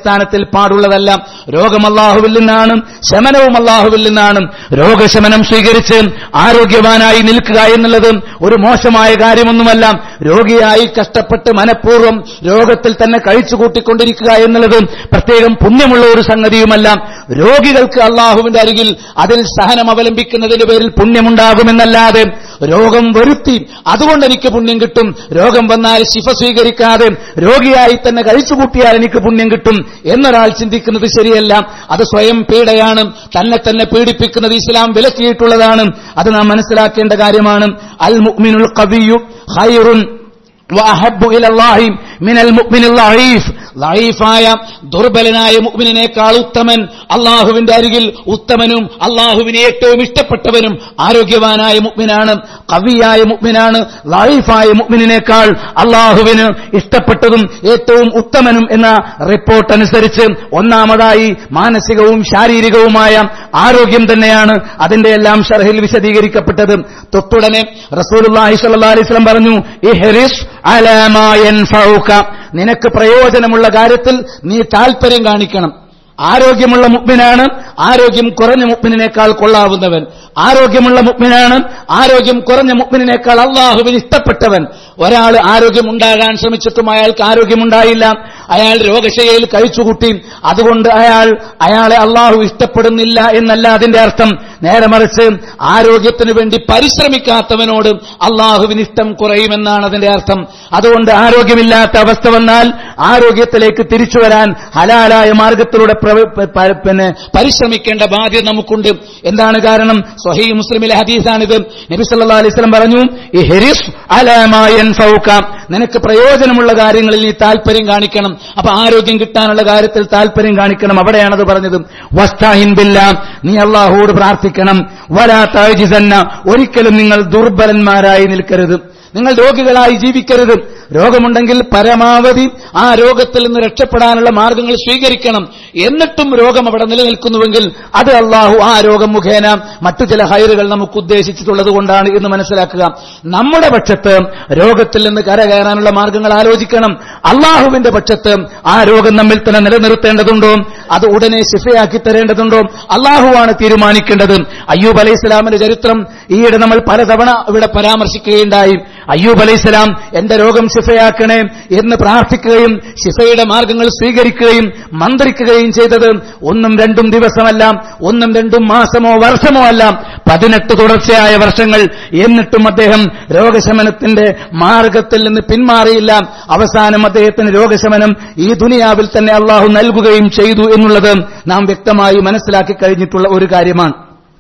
രോഗത്തിൽ പാടുള്ളതല്ല രോഗം അള്ളാഹുവിൽ നിന്നാണ് ശമനവും അള്ളാഹുവിൽ നിന്നാണ് രോഗശമനം സ്വീകരിച്ച് ആരോഗ്യവാനായി നിൽക്കുക എന്നുള്ളത് ഒരു മോശമായ കാര്യമൊന്നുമല്ല രോഗിയായി കഷ്ടപ്പെട്ട് മനഃപൂർവ്വം രോഗത്തിൽ തന്നെ കഴിച്ചു കൂട്ടിക്കൊണ്ടിരിക്കുക എന്നുള്ളത് പ്രത്യേകം പുണ്യമുള്ള ഒരു സംഗതിയുമല്ല രോഗികൾക്ക് അള്ളാഹുവിന്റെ അരികിൽ അതിൽ സഹനം അവലംബിക്കുന്നതിന്റെ പേരിൽ പുണ്യമുണ്ടാകുമെന്നല്ലാതെ രോഗം വരുത്തി അതുകൊണ്ട് എനിക്ക് പുണ്യം കിട്ടും രോഗം വന്നാൽ ശിഫ സ്വീകരിക്കാതെ രോഗിയായി തന്നെ കഴിച്ചുകൂട്ടിയാൽ എനിക്ക് പുണ്യം കിട്ടും എന്നൊരാൾ ചിന്തിക്കുന്നത് ശരിയല്ല അത് സ്വയം പീഡയാണ് തന്നെ തന്നെ പീഡിപ്പിക്കുന്നത് ഇസ്ലാം വിലക്കിയിട്ടുള്ളതാണ് അത് നാം മനസ്സിലാക്കേണ്ട കാര്യമാണ് അൽ മുഅ്മിനുൽ ഖവിയു ഖൈറുൻ വഅഹബ്ബു ഇലല്ലാഹി മിനൽ മുഅ്മിനിൽ ലഈഫ് ലഈഫായ ദുർബലനായ മുഅ്മിനിനേക്കാൾ ഉത്തമൻ അള്ളാഹുവിന്റെ അരികിൽ ഉത്തമനും അള്ളാഹുവിനെ ഏറ്റവും ഇഷ്ടപ്പെട്ടവനും ആരോഗ്യവാനായ മുഅ്മിനാണ് കവിയായ മുഅ്മിനാണ് ലഈഫായ മുഅ്മിനിനേക്കാൾ അള്ളാഹുവിന് ഇഷ്ടപ്പെട്ടതും ഏറ്റവും ഉത്തമനും എന്ന റിപ്പോർട്ട് അനുസരിച്ച് ഒന്നാമതായി മാനസികവും ശാരീരികവുമായ ആരോഗ്യം തന്നെയാണ് അതിന്റെ എല്ലാം ഷർഹിൽ വിശദീകരിക്കപ്പെട്ടത് തൊട്ടുടനെ റസൂലുള്ളാഹി സ്വല്ലല്ലാഹി അലൈഹി വസല്ലം പറഞ്ഞു ഇഹ്റിസ് അലാ മാ യൻഫഉക നിനക്ക് പ്രയോജനമുള്ള കാര്യത്തിൽ നീ താല്പര്യം കാണിക്കണം ആരോഗ്യമുള്ള മുഗ്മിനാണ് ആരോഗ്യം കുറഞ്ഞ മുഗ്മിനേക്കാൾ കൊള്ളാവുന്നവൻ ആരോഗ്യമുള്ള മുഗ്മിനാണ് ആരോഗ്യം കുറഞ്ഞ മുഗ്മിനേക്കാൾ അള്ളാഹുവിന് ഇഷ്ടപ്പെട്ടവൻ ഒരാൾ ആരോഗ്യം ഉണ്ടാകാൻ ശ്രമിച്ചിട്ടും അയാൾക്ക് ആരോഗ്യമുണ്ടായില്ല അയാൾ രോഗശയിൽ കഴിച്ചുകൂട്ടി അതുകൊണ്ട് അയാൾ അയാളെ അള്ളാഹു ഇഷ്ടപ്പെടുന്നില്ല എന്നല്ല അതിന്റെ അർത്ഥം നേരെ മറിച്ച് ആരോഗ്യത്തിന് വേണ്ടി പരിശ്രമിക്കാത്തവനോട് അള്ളാഹുവിന് ഇഷ്ടം കുറയുമെന്നാണ് അതിന്റെ അർത്ഥം അതുകൊണ്ട് ആരോഗ്യമില്ലാത്ത അവസ്ഥ വന്നാൽ ആരോഗ്യത്തിലേക്ക് തിരിച്ചു വരാൻ ഹലാലായ മാർഗത്തിലൂടെ പ്രവ- പ- പ- പിന്നെ പരിശ്രമിക്കേണ്ട ബാധ്യത നമുക്കുണ്ട് എന്താണ് കാരണം സ്വഹീ മുസ്ലിമിലെ ഹദീസാണിത് നബി സല്ലല്ലാഹു അലൈഹി വസല്ലം പറഞ്ഞു ഇഹ്രിസ് അലാ മാ യൻഫഉക നിനക്ക് പ്രയോജനമുള്ള കാര്യങ്ങളിൽ നീ താല്പര്യം കാണിക്കണം അപ്പൊ ആരോഗ്യം കിട്ടാനുള്ള കാര്യത്തിൽ താല്പര്യം കാണിക്കണം അവിടെയാണത് പറഞ്ഞത് വസ്താഹിൻ ബില്ലാ നീ അള്ളാഹുവോട് പ്രാർത്ഥിക്കണം വലാ താജിസന്ന ഒരിക്കലും നിങ്ങൾ ദുർബലന്മാരായി നിൽക്കരുത് നിങ്ങൾ രോഗികളായി ജീവിക്കരുത് രോഗമുണ്ടെങ്കിൽ പരമാവധി ആ രോഗത്തിൽ നിന്ന് രക്ഷപ്പെടാനുള്ള മാർഗങ്ങൾ സ്വീകരിക്കണം എന്നിട്ടും രോഗം അവിടെ നിലനിൽക്കുന്നുവെങ്കിൽ അത് അള്ളാഹു ആ രോഗം മുഖേന മറ്റു ചില ഹൈറുകൾ നമുക്ക് ഉദ്ദേശിച്ചിട്ടുള്ളത് കൊണ്ടാണ് എന്ന് മനസ്സിലാക്കുക നമ്മുടെ പക്ഷത്ത് രോഗത്തിൽ നിന്ന് കരകയറാനുള്ള മാർഗങ്ങൾ ആലോചിക്കണം അള്ളാഹുവിന്റെ പക്ഷത്ത് ആ രോഗം നമ്മിൽ തന്നെ നിലനിർത്തേണ്ടതുണ്ടോ അത് ഉടനെ ശിഫയാക്കി തരേണ്ടതുണ്ടോ അള്ളാഹുവാണ് തീരുമാനിക്കേണ്ടത് അയ്യൂബ് അലൈഹി സ്വലാമിന്റെ ചരിത്രം ഈയിടെ നമ്മൾ പലതവണ ഇവിടെ പരാമർശിക്കുകയുണ്ടായി അയ്യൂബ് അലൈഹി സ്വലാം എന്റെ രോഗം ശിഫയാക്കണേ എന്ന് പ്രാർത്ഥിക്കുകയും ശിഫയുടെ മാർഗങ്ങൾ സ്വീകരിക്കുകയും മന്ത്രിക്കുകയും ചെയ്തത് ഒന്നും രണ്ടും ദിവസമല്ല ഒന്നും രണ്ടും മാസമോ വർഷമോ അല്ല പതിനെട്ട് തുടർച്ചയായ വർഷങ്ങൾ എന്നിട്ടും അദ്ദേഹം രോഗശമനത്തിന്റെ മാർഗത്തിൽ നിന്ന് പിന്മാറിയില്ല അവസാനം അദ്ദേഹത്തിന് രോഗശമനം ഈ ദുനിയാവിൽ തന്നെ അള്ളാഹു നൽകുകയും ചെയ്തു എന്നുള്ളത് നാം വ്യക്തമായി മനസ്സിലാക്കി കഴിഞ്ഞിട്ടുള്ള ഒരു കാര്യമാണ്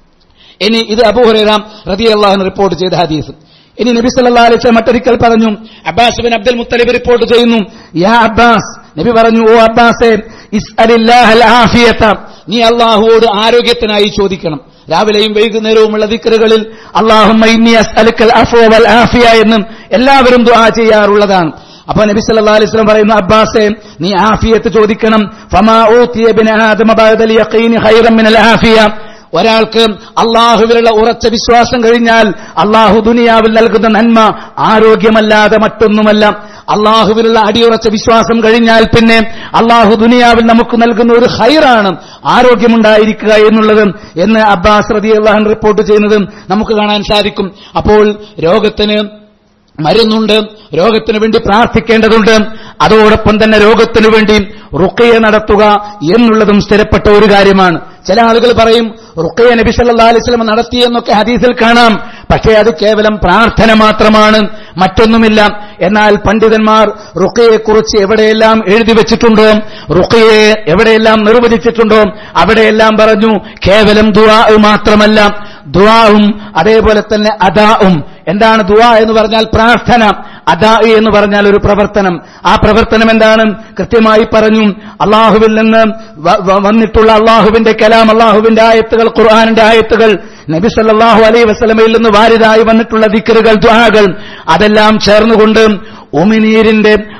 ഇനി ഇത് അബൂഹുറേറാം റതി അള്ളാഹുന് റിപ്പോർട്ട് ചെയ്ത ഹദീസ് ഇനി നബി സല്ലല്ലാഹു അലൈഹി വസല്ലം മറ്റൊരിക്കൽ പറഞ്ഞു Abbas bin Abdul Muttalib report ചെയ്യുന്നു യാ അബ്ബാസ് നബി പറഞ്ഞു ഓ അബ്ബാസേ ഇസ്അലില്ലാഹൽ ആഫിയത നീ അള്ളാഹുവോട് ആരോഗ്യത്തിനായി ചോദിക്കണം രാവിലെയും വൈകുന്നേരവുമുള്ള ദിക്റുകളിൽ അള്ളാഹുമ്മ ഇന്നി അസ്അലുക്കൽ അഫ്വ വൽ ആഫിയ എന്നും എല്ലാവരും ദുആ ചെയ്യാറുള്ളതാണ് അപ്പൊ നബി സല്ലല്ലാഹു അലൈഹി വസല്ലം പറയുന്നു അബ്ബാസേ നീ ആഫിയത്ത് ചോദിക്കണം ഫമാ ഊതിയ ബിൻ ആദമ ബഅദൽ യഖീനി ഖൈറൻ മിനൽ ആഫിയ ഒരാൾക്ക് അള്ളാഹുവിലുള്ള ഉറച്ച വിശ്വാസം കഴിഞ്ഞാൽ അള്ളാഹു ദുനിയാവിൽ നൽകുന്ന നന്മ ആരോഗ്യമല്ലാതെ മറ്റൊന്നുമല്ല അള്ളാഹുവിലുള്ള അടിയുറച്ച വിശ്വാസം കഴിഞ്ഞാൽ പിന്നെ അള്ളാഹു ദുനിയാവിൽ നമുക്ക് നൽകുന്ന ഒരു ഹൈറാണ് ആരോഗ്യമുണ്ടായിരിക്കുക എന്നുള്ളത് എന്ന് അബ്ബാസ് റതി അള്ളാഹൻ റിപ്പോർട്ട് ചെയ്യുന്നത് നമുക്ക് കാണാൻ സാധിക്കും അപ്പോൾ രോഗത്തിന് മരുന്നുണ്ട് രോഗത്തിനു വേണ്ടി പ്രാർത്ഥിക്കേണ്ടതുണ്ട് അതോടൊപ്പം തന്നെ രോഗത്തിനു വേണ്ടി റുക്കയ നടത്തുക എന്നുള്ളതും സ്ഥിരപ്പെട്ട ഒരു കാര്യമാണ് ചില ആളുകൾ പറയും റുക്കയ നബി സല്ലല്ലാഹു അലൈഹി വസല്ലം നടത്തിയെന്നൊക്കെ ഹദീസിൽ കാണാം പക്ഷേ അത് കേവലം പ്രാർത്ഥന മാത്രമാണ് മറ്റൊന്നുമില്ല എന്നാൽ പണ്ഡിതന്മാർ റുക്കയെക്കുറിച്ച് എവിടെയെല്ലാം എഴുതി വെച്ചിട്ടുണ്ടോ റുക്കയെ എവിടെയെല്ലാം നിർവചിച്ചിട്ടുണ്ടോ അവിടെയെല്ലാം പറഞ്ഞു കേവലം ദുആ മാത്രമല്ല ദുആവും അതേപോലെ തന്നെ അദാവും എന്താണ് ദുആ എന്ന് പറഞ്ഞാൽ പ്രാർത്ഥന അദാ എന്ന് പറഞ്ഞാൽ ഒരു പ്രവർത്തനം ആ പ്രവർത്തനം എന്താണ് കൃത്യമായി പറഞ്ഞു അള്ളാഹുവിൽ നിന്ന് വ- വ- വന്നിട്ടുള്ള അള്ളാഹുവിന്റെ കലാം അള്ളാഹുവിന്റെ ആയത്തുകൾ ഖുർആാനിന്റെ ആയത്തുകൾ നബി സല്ലല്ലാഹു അലൈഹി വസല്ലമയിൽ നിന്ന് വാരിതായി വന്നിട്ടുള്ള ദിക്കറുകൾ ദുആകൾ അതെല്ലാം ചേർന്നുകൊണ്ട് ഉമിനീരിന്റെ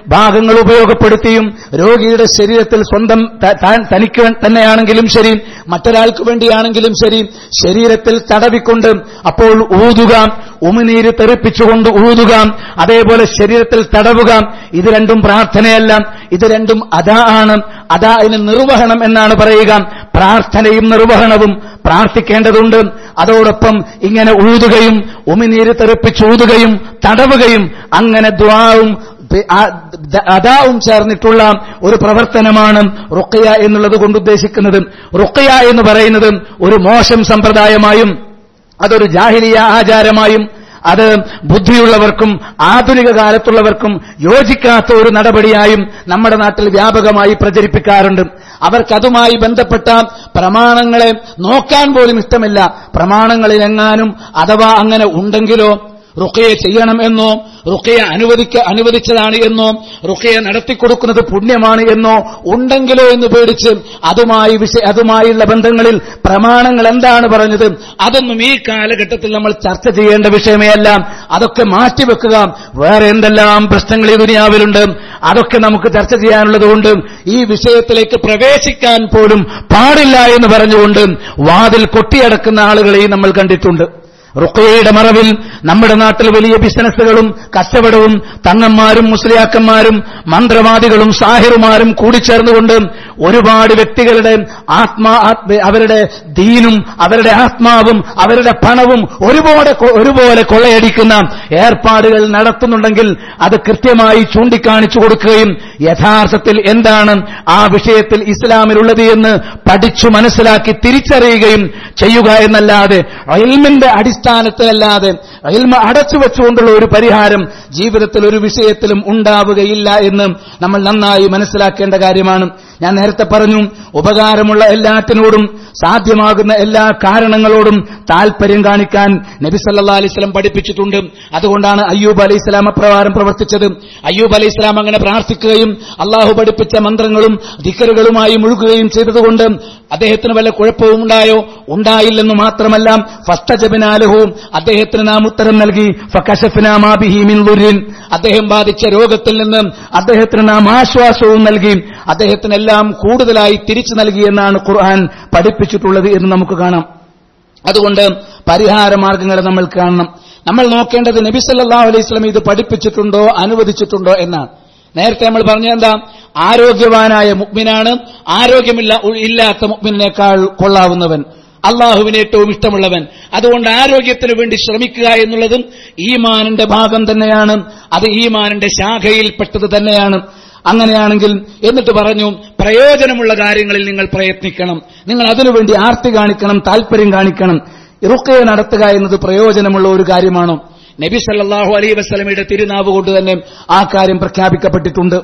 ഭാഗങ്ങൾ ഉപയോഗപ്പെടുത്തിയും രോഗിയുടെ ശരീരത്തിൽ സ്വന്തം ത- താൻ- തനിക്ക് തന്നെയാണെങ്കിലും ശരി മറ്റൊരാൾക്ക് വേണ്ടിയാണെങ്കിലും ശരി ശരീരത്തിൽ തടവിക്കൊണ്ട് അപ്പോൾ ഊതുക ഉമിനീര് തെറിപ്പിച്ചുകൊണ്ട് ഊതുക അതേപോലെ ശരീരത്തിൽ തടവുക ഇത് രണ്ടും പ്രാർത്ഥനയല്ല ഇത് രണ്ടും അതാ ആണ് അതാ അതിന് നിർവഹണം എന്നാണ് പറയുക പ്രാർത്ഥനയും നിർവഹണവും പ്രാർത്ഥിക്കേണ്ടതുണ്ട് അതോടൊപ്പം ഇങ്ങനെ ഊതുകയും ഉമിനീര് തെറിപ്പിച്ച് ഊതുകയും തടവുകയും അങ്ങനെ ദ്വാവും പി- ആ- ദ- അതാവും ചേർന്നിട്ടുള്ള ഒരു പ്രവർത്തനമാണ് റുക്കയ എന്നുള്ളത് കൊണ്ട് ഉദ്ദേശിക്കുന്നത് റുക്കയ എന്ന് പറയുന്നത് ഒരു മോശം സമ്പ്രദായമായും അതൊരു ജാഹിലിയ ആചാരമായും അത് ബുദ്ധിയുള്ളവർക്കും ആധുനിക കാലത്തുള്ളവർക്കും യോജിക്കാത്ത ഒരു നടപടിയായും നമ്മുടെ നാട്ടിൽ വ്യാപകമായി പ്രചരിപ്പിക്കാറുണ്ട് അവർക്കതുമായി ബന്ധപ്പെട്ട പ്രമാണങ്ങളെ നോക്കാൻ പോലും ഇഷ്ടമില്ല പ്രമാണങ്ങളിലെങ്ങാനും അഥവാ അങ്ങനെ ഉണ്ടെങ്കിലോ റുക്കയെ ചെയ്യണം എന്നോ റുക്കയെ അനുവദിക്ക അനുവദിച്ചതാണ് എന്നോ റുക്കയെ നടത്തിക്കൊടുക്കുന്നത് പുണ്യമാണ് എന്നോ ഉണ്ടെങ്കിലോ എന്ന് പേടിച്ച് അതുമായി വിഷയ അതുമായുള്ള ബന്ധങ്ങളിൽ പ്രമാണങ്ങൾ എന്താണ് പറഞ്ഞത് അതൊന്നും ഈ കാലഘട്ടത്തിൽ നമ്മൾ ചർച്ച ചെയ്യേണ്ട വിഷയമേ അല്ല അതൊക്കെ മാറ്റിവെക്കുക വേറെ എന്തെല്ലാം പ്രശ്നങ്ങൾ ഈ ദുനിയാവിലുണ്ട് അതൊക്കെ നമുക്ക് ചർച്ച ചെയ്യാനുള്ളതുകൊണ്ട് ഈ വിഷയത്തിലേക്ക് പ്രവേശിക്കാൻ പോലും പാടില്ല എന്ന് പറഞ്ഞുകൊണ്ട് വാതിൽ കൊട്ടിയടക്കുന്ന ആളുകളെയും നമ്മൾ കണ്ടിട്ടുണ്ട് റുക്കയുടെ മറവിൽ നമ്മുടെ നാട്ടിൽ വലിയ ബിസിനസ്സുകളും കച്ചവടവും തങ്ങന്മാരും മുസ്ലിയാക്കന്മാരും മന്ത്രവാദികളും സാഹിറുമാരും കൂടിച്ചേർന്നുകൊണ്ട് ഒരുപാട് വ്യക്തികളുടെ ആത്മാ ആത്മ- അവരുടെ ദീനും അവരുടെ ആത്മാവും അവരുടെ പണവും ഒരുപോലെ കൊ- ഒരുപോലെ കൊള്ളയടിക്കുന്ന ഏർപ്പാടുകൾ നടത്തുന്നുണ്ടെങ്കിൽ അത് കൃത്യമായി ചൂണ്ടിക്കാണിച്ചു കൊടുക്കുകയും യഥാർത്ഥത്തിൽ എന്താണ് ആ വിഷയത്തിൽ ഇസ്ലാമിലുള്ളത് എന്ന് പഠിച്ചു മനസ്സിലാക്കി തിരിച്ചറിയുകയും ചെയ്യുക എന്നല്ലാതെ ഇൽമിന്റെ അടിസ്ഥാനത്തിലല്ലാതെ ഇൽമ അടച്ചു വെച്ചുകൊണ്ടുള്ള ഒരു പരിഹാരം ജീവിതത്തിൽ ഒരു വിഷയത്തിലും ഉണ്ടാവുകയില്ല എന്ന് നമ്മൾ നന്നായി മനസ്സിലാക്കേണ്ട കാര്യമാണ് ഞാൻ നേരത്തെ പറഞ്ഞു ഉപകാരമുള്ള എല്ലാറ്റിനോടും സാധ്യമാകുന്ന എല്ലാ കാരണങ്ങളോടും താല്പര്യം കാണിക്കാൻ നബി സല്ലാ അലൈസ്ലം പഠിപ്പിച്ചിട്ടുണ്ട് അതുകൊണ്ടാണ് അയ്യൂബ് അലൈഹി സ്വലാം അപ്രകാരം പ്രവർത്തിച്ചത് അയ്യൂബ് അലൈഹി സ്വലാം അങ്ങനെ പ്രാർത്ഥിക്കുകയും അള്ളാഹു പഠിപ്പിച്ച മന്ത്രങ്ങളും ദിക്കറുകളുമായി മുഴുകുകയും ചെയ്തതുകൊണ്ട് അദ്ദേഹത്തിന് വല്ല കുഴപ്പവും ഉണ്ടായോ ഉണ്ടായില്ലെന്ന് മാത്രമല്ല ഫസ്തജബിനാലഹവും അദ്ദേഹത്തിന് നാം ഉത്തരം നൽകി ഫകശഫ്നാ മാ ബിഹി മിൻ ദുർരിൻ. അദ്ദേഹം ബാധിച്ച രോഗത്തിൽ നിന്ന് അദ്ദേഹത്തിന് നാം ആശ്വാസവും നൽകി അദ്ദേഹത്തിനെല്ലാം കൂടുതലായി തിരിച്ചു നൽകിയെന്നാണ് ഖുർആൻ പഠിപ്പിച്ചിട്ടുള്ളത് എന്ന് നമുക്ക് കാണാം അതുകൊണ്ട് പരിഹാര മാർഗങ്ങൾ നമ്മൾ കാണണം നമ്മൾ നോക്കേണ്ടത് നബി സല്ലല്ലാഹു അലൈഹി വസല്ലം ഇത് പഠിപ്പിച്ചിട്ടുണ്ടോ അനുവദിച്ചിട്ടുണ്ടോ എന്നാണ് നേരത്തെ നമ്മൾ പറഞ്ഞത് എന്താ ആരോഗ്യവാനായ മുഗ്മിനാണ് ആരോഗ്യമില്ല ഇല്ലാത്ത മുഗ്മിനേക്കാൾ കൊള്ളാവുന്നവൻ അള്ളാഹുവിന് ഏറ്റവും ഇഷ്ടമുള്ളവൻ അതുകൊണ്ട് ആരോഗ്യത്തിന് വേണ്ടി ശ്രമിക്കുക എന്നുള്ളതും ഈമാനിന്റെ ഭാഗം തന്നെയാണ് അത് ഈമാനിന്റെ ശാഖയിൽപ്പെട്ടത് തന്നെയാണ് അങ്ങനെയാണെങ്കിൽ എന്നിട്ട് പറഞ്ഞു പ്രയോജനമുള്ള കാര്യങ്ങളിൽ നിങ്ങൾ പ്രയത്നിക്കണം നിങ്ങൾ അതിനുവേണ്ടി ആർത്തി കാണിക്കണം താല്പര്യം കാണിക്കണം ഇറുക്കയെ നടത്തുക എന്നത് പ്രയോജനമുള്ള ഒരു കാര്യമാണോ നബി സല്ലല്ലാഹു അലൈഹി വസല്ലമയുടെ തിരുനാവ് കൊണ്ട് തന്നെ ആ കാര്യം പ്രഖ്യാപിക്കപ്പെട്ടിട്ടുണ്ട്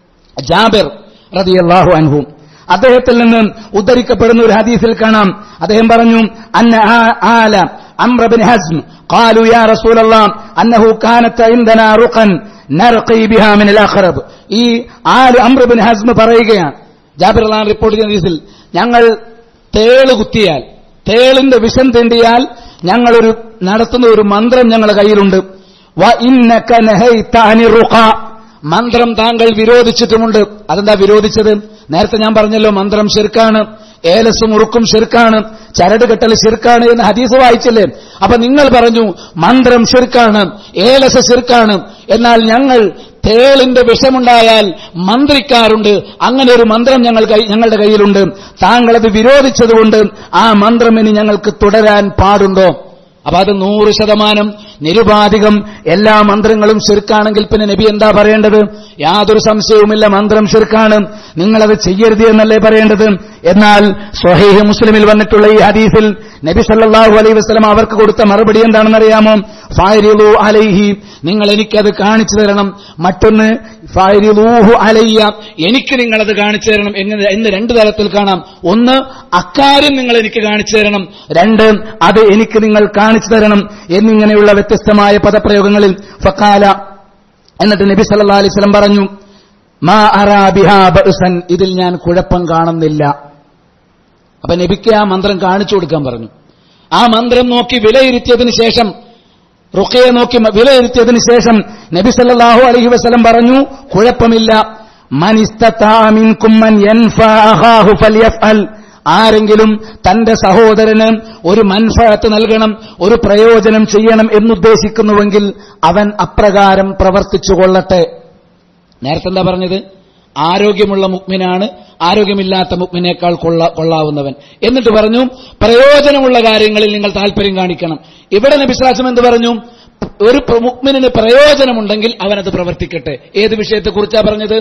ജാബിർ റളിയല്ലാഹു അൻഹു അദ്ദേഹത്തിൽ നിന്ന് ഉദ്ധരിക്കപ്പെടുന്ന ഒരു ഹദീസിൽ കാണാം അദ്ദേഹം പറഞ്ഞു അന്ന ആ- ആല അംർ ബിൻ ഹസ്ം قالوا يا رسول الله أنه كانت عندنا رقا نرقي بها من الأخرب ഈ ആല് അംർ ബിൻ ഹസ്ം പറയുകയാണ് ജാബിർ അള്ളാൻ റിപ്പോർട്ട് ചെയ്യുന്ന ഹദീസിൽ ഞങ്ങൾ തേള് കുത്തിയാൽ തേളിന്റെ വിഷം തെണ്ടിയാൽ ഞങ്ങളൊരു നടത്തുന്ന ഒരു മന്ത്രം ഞങ്ങളുടെ കയ്യിലുണ്ട് വ ഇന്നക നഹൈത അനി റുഖ. മന്ത്രം താങ്കൾ വിരോധിച്ചിട്ടുമുണ്ട് അതെന്താ വിരോധിച്ചത് നേരത്തെ ഞാൻ പറഞ്ഞല്ലോ മന്ത്രം ശിർക്കാണ് ഏലസും ഉറുക്കും ശിർക്കാണ് ചരട് കെട്ടൽ ശിർക്കാണ് എന്ന് ഹദീസ് വായിച്ചില്ലേ അപ്പൊ നിങ്ങൾ പറഞ്ഞു മന്ത്രം ശിർക്കാണ് ഏലസ് ശിർക്കാണ് എന്നാൽ ഞങ്ങൾ തേളിന്റെ വിഷമുണ്ടായാൽ മന്ത്രിക്കാറുണ്ട് അങ്ങനെ ഒരു മന്ത്രം ഞങ്ങൾ കൈ- ഞങ്ങളുടെ കയ്യിലുണ്ട് താങ്കളത് വിരോധിച്ചതുകൊണ്ട് ആ മന്ത്രം ഇനി ഞങ്ങൾക്ക് തുടരാൻ പാടുണ്ടോ അപ്പൊ അത് നൂറ് ശതമാനം നിരുപാധികം എല്ലാ മന്ത്രങ്ങളും ശിർക്കാണെങ്കിൽ പിന്നെ നബി എന്താ പറയേണ്ടത് യാതൊരു സംശയവുമില്ല മന്ത്രം ശിർക്കാണ് നിങ്ങളത് ചെയ്യരുത് എന്നല്ലേ പറയേണ്ടത് എന്നാൽ സ്വഹീഹ് മുസ്ലിമിൽ വന്നിട്ടുള്ള ഈ ഹദീസിൽ നബി സല്ലല്ലാഹു അലൈഹി വസല്ലം അവർക്ക് കൊടുത്ത മറുപടി എന്താണെന്ന് അറിയാമോ ഫാരിലു അലൈഹി നിങ്ങൾ എനിക്കത് കാണിച്ചു തരണം മറ്റൊന്ന് ഫാരിലൂഹു അലയ്യ എനിക്ക് നിങ്ങളത് കാണിച്ചു തരണം എങ്ങനെ എന്ന് രണ്ട് തരത്തിൽ കാണാം ഒന്ന് അക്കാര്യം നിങ്ങൾ എനിക്ക് കാണിച്ചു തരണം രണ്ട് അത് എനിക്ക് നിങ്ങൾ കാണിച്ചു തരണം എന്നിങ്ങനെയുള്ള വ്യത്യസ്തമായ പദപ്രയോഗങ്ങളിൽ ഫക്കാല എന്നിട്ട് നബി സല്ലല്ലാഹു അലൈഹി വസല്ലം പറഞ്ഞു മാ അറാ ബിഹാ ബഅ്സൻ ഇതിൽ ഞാൻ കുഴപ്പം കാണുന്നില്ല അപ്പൊ നബിക്ക് ആ മന്ത്രം കാണിച്ചു കൊടുക്കാൻ പറഞ്ഞു ആ മന്ത്രം നോക്കി വിലയിരുത്തിയതിനു ശേഷം റുഖയെ നോക്കി മ- വിലയിരുത്തിയതിനു ശേഷം നബി സല്ലല്ലാഹു അലൈഹി വസല്ലം പറഞ്ഞു കുഴപ്പമില്ല മൻ ഇസ്തതാ മിൻകും മൻ യൻഫഅ അഖാഹു ഫൽയഫ്അൽ ആരെങ്കിലും തന്റെ സഹോദരന് ഒരു മൻഫഅത്ത് നൽകണം ഒരു പ്രയോജനം ചെയ്യണം എന്നുദ്ദേശിക്കുന്നുവെങ്കിൽ അവൻ അപ്രകാരം പ്രവർത്തിച്ചു കൊള്ളട്ടെ നേരത്തെ എന്താ പറഞ്ഞത് ആരോഗ്യമുള്ള മുക്മിനാണ് ആരോഗ്യമില്ലാത്ത മുക്മിനേക്കാൾ കൊള്ള കൊള്ളാവുന്നവൻ എന്നിട്ട് പറഞ്ഞു പ്രയോജനമുള്ള കാര്യങ്ങളിൽ നിങ്ങൾ താല്പര്യം കാണിക്കണം ഇവിടെ നബിസ്ലാസം എന്ത് പറഞ്ഞു ഒരു പ്ര- മുക്മിനിന് പ്രയോജനമുണ്ടെങ്കിൽ അവനത് പ്രവർത്തിക്കട്ടെ ഏത് വിഷയത്തെക്കുറിച്ചാണ് പറഞ്ഞത്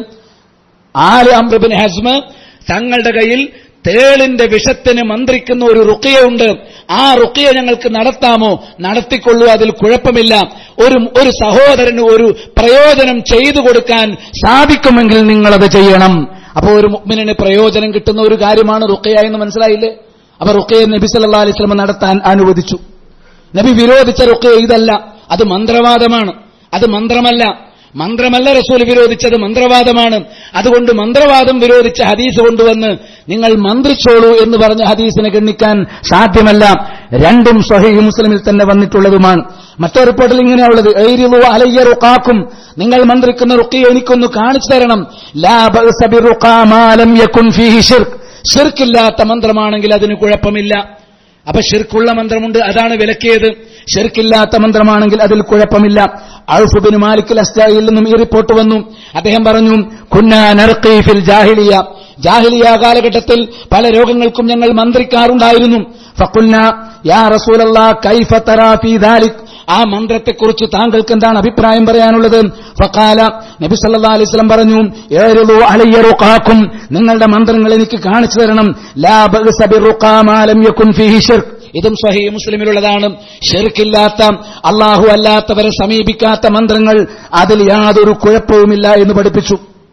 ആല് അമ്രബിൻ ഹസ്മ തങ്ങളുടെ കയ്യിൽ തേളിന്റെ വിഷത്തിന് മന്ത്രിക്കുന്ന ഒരു റുക്കിയുണ്ട് ആ റുക്കിയ ഞങ്ങൾക്ക് നടത്താമോ നടത്തിക്കൊള്ളൂ അതിൽ കുഴപ്പമില്ല ഒരു ഒരു സഹോദരന് ഒരു പ്രയോജനം ചെയ്തു കൊടുക്കാൻ സാധിക്കുമെങ്കിൽ നിങ്ങളത് ചെയ്യണം അപ്പോൾ ഒരു മുക്മിനിന് പ്രയോജനം കിട്ടുന്ന ഒരു കാര്യമാണ് റുക്കയ എന്ന് മനസ്സിലായില്ലേ അപ്പൊ റുക്കയെ നബി സല്ലാ അലൈഹി സ്വലമ നടത്താൻ അനുവദിച്ചു നബി വിരോധിച്ച റുക്കയ ഇതല്ല അത് മന്ത്രവാദമാണ് അത് മന്ത്രമല്ല മന്ത്രമല്ല റസൂൽ വിരോധിച്ചത് മന്ത്രവാദമാണ് അതുകൊണ്ട് മന്ത്രവാദം വിരോധിച്ച ഹദീസ് കൊണ്ടുവന്ന് നിങ്ങൾ മന്ത്രിച്ചോളൂ എന്ന് പറഞ്ഞ ഹദീസിനെ ഗണ്ണിക്കാൻ സാധ്യമല്ല രണ്ടും സ്വഹീഹ് മുസ്ലിമിൽ തന്നെ വന്നിട്ടുള്ളതുമാണ് മറ്റേ റിപ്പോർട്ടിൽ ഇങ്ങനെയുള്ളത് "ഐരിളു അലയ്യ റുഖാക്കും നിങ്ങൾ മന്ത്രിക്കുന്ന റുക്കി എനിക്കൊന്ന് കാണിച്ചു തരണം ലാ ബഅസ ബിറുഖാ മാ ലം യകുൻ ഫീഹി ഷിർക്ക് ഷിർക്കില്ലാത്ത മന്ത്രമാണെങ്കിൽ അതിന് കുഴപ്പമില്ല അപ്പൊ ഷിർക്കുള്ള മന്ത്രമുണ്ട് അതാണ് വിലക്കിയത് ഷിർക്കില്ലാത്ത മന്ത്രമാണെങ്കിൽ അതിൽ കുഴപ്പമില്ല ഔഫുബിൻ മാലിക്കൽ അസ്തായിൽ നിന്നും ഈ റിപ്പോർട്ട് വന്നു അദ്ദേഹം പറഞ്ഞു കുന്നാ നർഖീ ഫിൽ ജാഹിലിയ ജാഹിലിയ കാലഘട്ടത്തിൽ പല രോഗങ്ങൾക്കും ഞങ്ങൾ മന്ത്രിക്കാറുണ്ടായിരുന്നു ഫക്കുൽന യാ റസൂലല്ലാ കൈഫ തറാ ഫീ ദാലിക് ആ മന്ത്രത്തെക്കുറിച്ച് താങ്കൾക്ക് എന്താണ് അഭിപ്രായം പറയാനുള്ളത് ഫക്കാല നബി സല്ലല്ലാഹു അലൈഹി വസല്ലം പറഞ്ഞു ഏറുളു അലയ്യ റുഖാക്കും നിങ്ങളുടെ മന്ത്രങ്ങൾ എനിക്ക് കാണിച്ചു തരണം ലാ ബഅസ ബിറുഖാ മാ ലം യകുൻ ഫീഹി ഷിർക്ക് ഇതും സ്വഹീ മുസ്ലിമിലുള്ളതാണ് ഷിർക്കില്ലാത്ത അള്ളാഹു അല്ലാത്തവരെ സമീപിക്കാത്ത മന്ത്രങ്ങൾ അതിൽ യാതൊരു കുഴപ്പവുമില്ല എന്ന് പഠിപ്പിച്ചു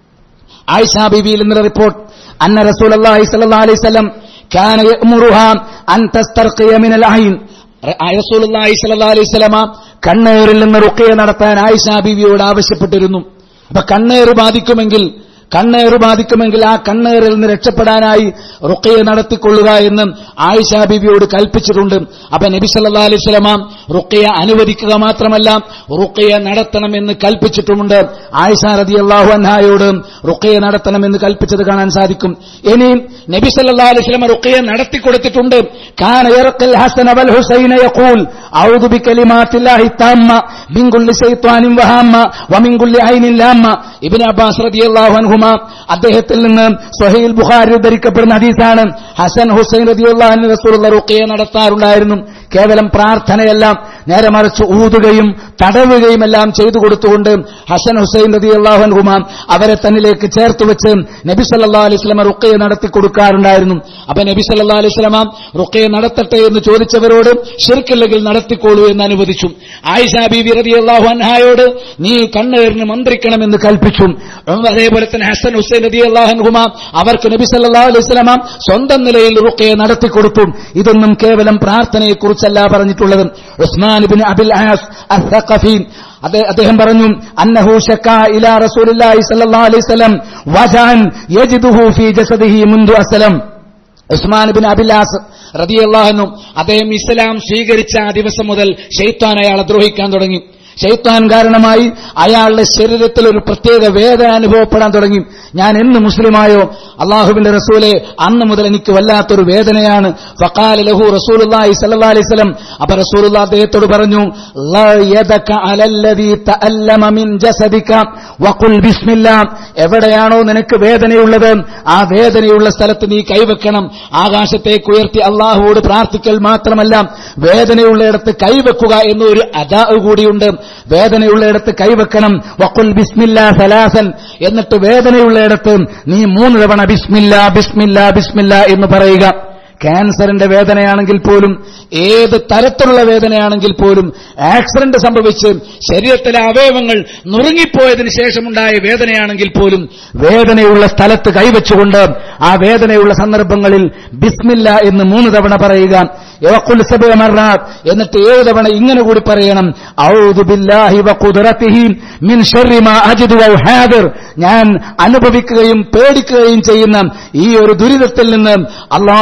ആയിഷ ബീവിയിൽ നിന്നുള്ള റിപ്പോർട്ട് അന്ന റസൂലുള്ളാഹി സ്വല്ലല്ലാഹു അലൈഹി വസല്ലം കാന യഅ്മുറുഹാ അൻ തസ്തർഖിയ മിനൽ അയ്ൻ റസൂലുള്ളാഹി സ്വല്ലല്ലാഹു അലൈഹി വസല്ലമ കണ്ണേറിൽ നിന്ന് റുഖിയ നടത്താൻ ആയിഷ ബീവിയോട് ആവശ്യപ്പെട്ടിരുന്നു അപ്പൊ കണ്ണേറ് ബാധിക്കുമെങ്കിൽ കണ്ണേറ് ബാധിക്കുമെങ്കിൽ ആ കണ്ണേറിൽ നിന്ന് രക്ഷപ്പെടാനായി റുഖിയ നടത്തിക്കൊള്ളുക എന്ന് ആയിഷ ബീവിയോട് കൽപ്പിച്ചിട്ടുണ്ട് അപ്പൊ നബി സല്ലല്ലാഹു അലൈഹി വസല്ലമ റുഖിയ അനുവദിക്കുക മാത്രമല്ല റുഖിയ നടത്തണമെന്ന് കൽപ്പിച്ചിട്ടുമുണ്ട് ആയിഷ റളിയല്ലാഹു അൻഹായോട് റുഖിയ നടത്തണമെന്ന് കൽപ്പിച്ചത് കാണാൻ സാധിക്കും ഇനി നബി സല്ലല്ലാഹു അലൈഹി വസല്ലമ റുഖിയ നടത്തിക്കൊടുത്തിട്ടുണ്ട് കാന യർഖൽ ഹസന വൽ ഹുസൈന യഖൂൽ അഊദു ബികലിമാത്തില്ലാഹി താമ്മ മിൻ കുല്ലി ശൈത്വാനിൻ വഹാമ്മ വമിൻ കുല്ലി ഐനിൻ ലാമ്മ ഇബ്നു അബ്ബാസ് റളിയല്ലാഹു അൻഹുമ അദ്ദേഹത്തിൽ നിന്ന് സ്വഹീൽ ബുഖാരി ഉദ്ധരിക്കപ്പെടുന്ന ഹദീസാണ് ഹസൻ ഹുസൈൻ റളിയല്ലാഹു അൻഹു റസൂലുള്ള റുഖിയ നടത്താറുണ്ടായിരുന്നു കേവലം പ്രാർത്ഥനയല്ല നേരെ മറിച്ച് ഊതുകയും തടവുകയും എല്ലാം ചെയ്തു കൊടുത്തുകൊണ്ട് ഹസൻ ഹുസൈൻ റതി അള്ളാഹുൻഹുമ അവരെ തന്നിലേക്ക് ചേർത്ത് വെച്ച് നബി സല്ലാ അലൈഹി സ്വലമ റുക്കയെ നടത്തി കൊടുക്കാറുണ്ടായിരുന്നു അപ്പൊ നബി സല്ലാ അലൈഹി സ്വലമ റുക്കയെ നടത്തട്ടെ എന്ന് ചോദിച്ചവരോട് ഷിർക്കില്ലെങ്കിൽ നടത്തിക്കോളൂ എന്ന് അനുവദിച്ചു ആയിഷ ബീബി റതി അള്ളാഹു അൻഹായോട് നീ കണ്ണേറിന് മന്ത്രിക്കണമെന്ന് കൽപ്പിച്ചു അതേപോലെ തന്നെ ഹസൻ ഹുസൈൻ റതി അള്ളാഹുൻഹുമ അവർക്ക് നബി സല്ലാ അലൈഹി സ്വലമ സ്വന്തം നിലയിൽ റുക്കയെ നടത്തിക്കൊടുത്തു ഇതൊന്നും കേവലം പ്രാർത്ഥനയെക്കുറിച്ചല്ല പറഞ്ഞിട്ടുള്ളത് Usman bin Abil As Assaqafi അദ്ദേ- അദ്ദേഹം പറഞ്ഞു അന്നഹു ശക്ക ഇലാ റസൂലില്ലാഹി സല്ലല്ലാഹു അലൈഹി വസല്ലം വജാൻ യജിദുഹു ഫീ ജസദിഹി മുൻദു അസ്ലം ഉസ്മാൻ ബിൻ അബിലാസ് റതിയല്ലാഹെന്നും അദ്ദേഹം ഇസ്ലാം സ്വീകരിച്ച ആ ദിവസം മുതൽ ഷെയ്ത്താൻ അയാളെ ദ്രോഹിക്കാൻ തുടങ്ങി ഷെയ്ത്താൻ കാരണമായി അയാളുടെ ശരീരത്തിൽ ഒരു പ്രത്യേക വേദന അനുഭവപ്പെടാൻ തുടങ്ങി ഞാൻ എന്ന് മുസ്ലിമായോ അള്ളാഹുവിന്റെ റസൂലെ അന്ന് മുതൽ എനിക്ക് വല്ലാത്തൊരു വേദനയാണ് ഫഖാല ലഹു റസൂലുള്ളാഹി സ്വല്ലല്ലാഹി അലൈഹി വസല്ലം അപ്പൊ റസൂലുള്ള അദ്ദേഹത്തോട് പറഞ്ഞു "ലാ യദക അലല്ലദീ തഅല്ലമ മിൻ ജസദിക വഖുൽ ബിസ്മില്ലാ എവിടെയാണോ നിനക്ക് വേദനയുള്ളത് ആ വേദനയുള്ള സ്ഥലത്ത് നീ കൈവെക്കണം ആകാശത്തേക്ക് ഉയർത്തി അള്ളാഹുവോട് പ്രാർത്ഥിക്കൽ മാത്രമല്ല വേദനയുള്ളയിടത്ത് കൈവെക്കുക എന്നൊരു അദാ കൂടിയുണ്ട് വേദനയുള്ളയിടത്ത് കൈവെക്കണം വഖുൽ ബിസ്മില്ലാ സലാസൻ എന്നിട്ട് വേദനയുള്ളയിടത്ത് നീ മൂന്ന് തവണ ബിസ്മില്ല ബിസ്മില്ല ബിസ്മില്ല എന്ന് പറയുക ക്യാൻസറിന്റെ വേദനയാണെങ്കിൽ പോലും ഏത് തരത്തിലുള്ള വേദനയാണെങ്കിൽ പോലും ആക്സിഡന്റ് സംഭവിച്ച് ശരീരത്തിലെ അവയവങ്ങൾ നുറുങ്ങിപ്പോയതിനു ശേഷമുണ്ടായ വേദനയാണെങ്കിൽ പോലും വേദനയുള്ള സ്ഥലത്ത് കൈവച്ചുകൊണ്ട് ആ വേദനയുള്ള സന്ദർഭങ്ങളിൽ ബിസ്മില്ല എന്ന് മൂന്ന് തവണ പറയുക യവഖുൽ സബഅ മർറാത്ത് എന്നിട്ട് ഏഴ് തവണ ഇങ്ങനെ കൂടി പറയണം ഔദു ബില്ലാഹി വഖുദ്റതിഹി മിൻ ശർരി മാ അജിദു വ ഹാദിർ ഞാൻ അനുഭവിക്കുകയും പേടിക്കുകയും ചെയ്യുന്ന ഈ ഒരു ദുരിതത്തിൽ നിന്ന് അള്ളാഹുവിന്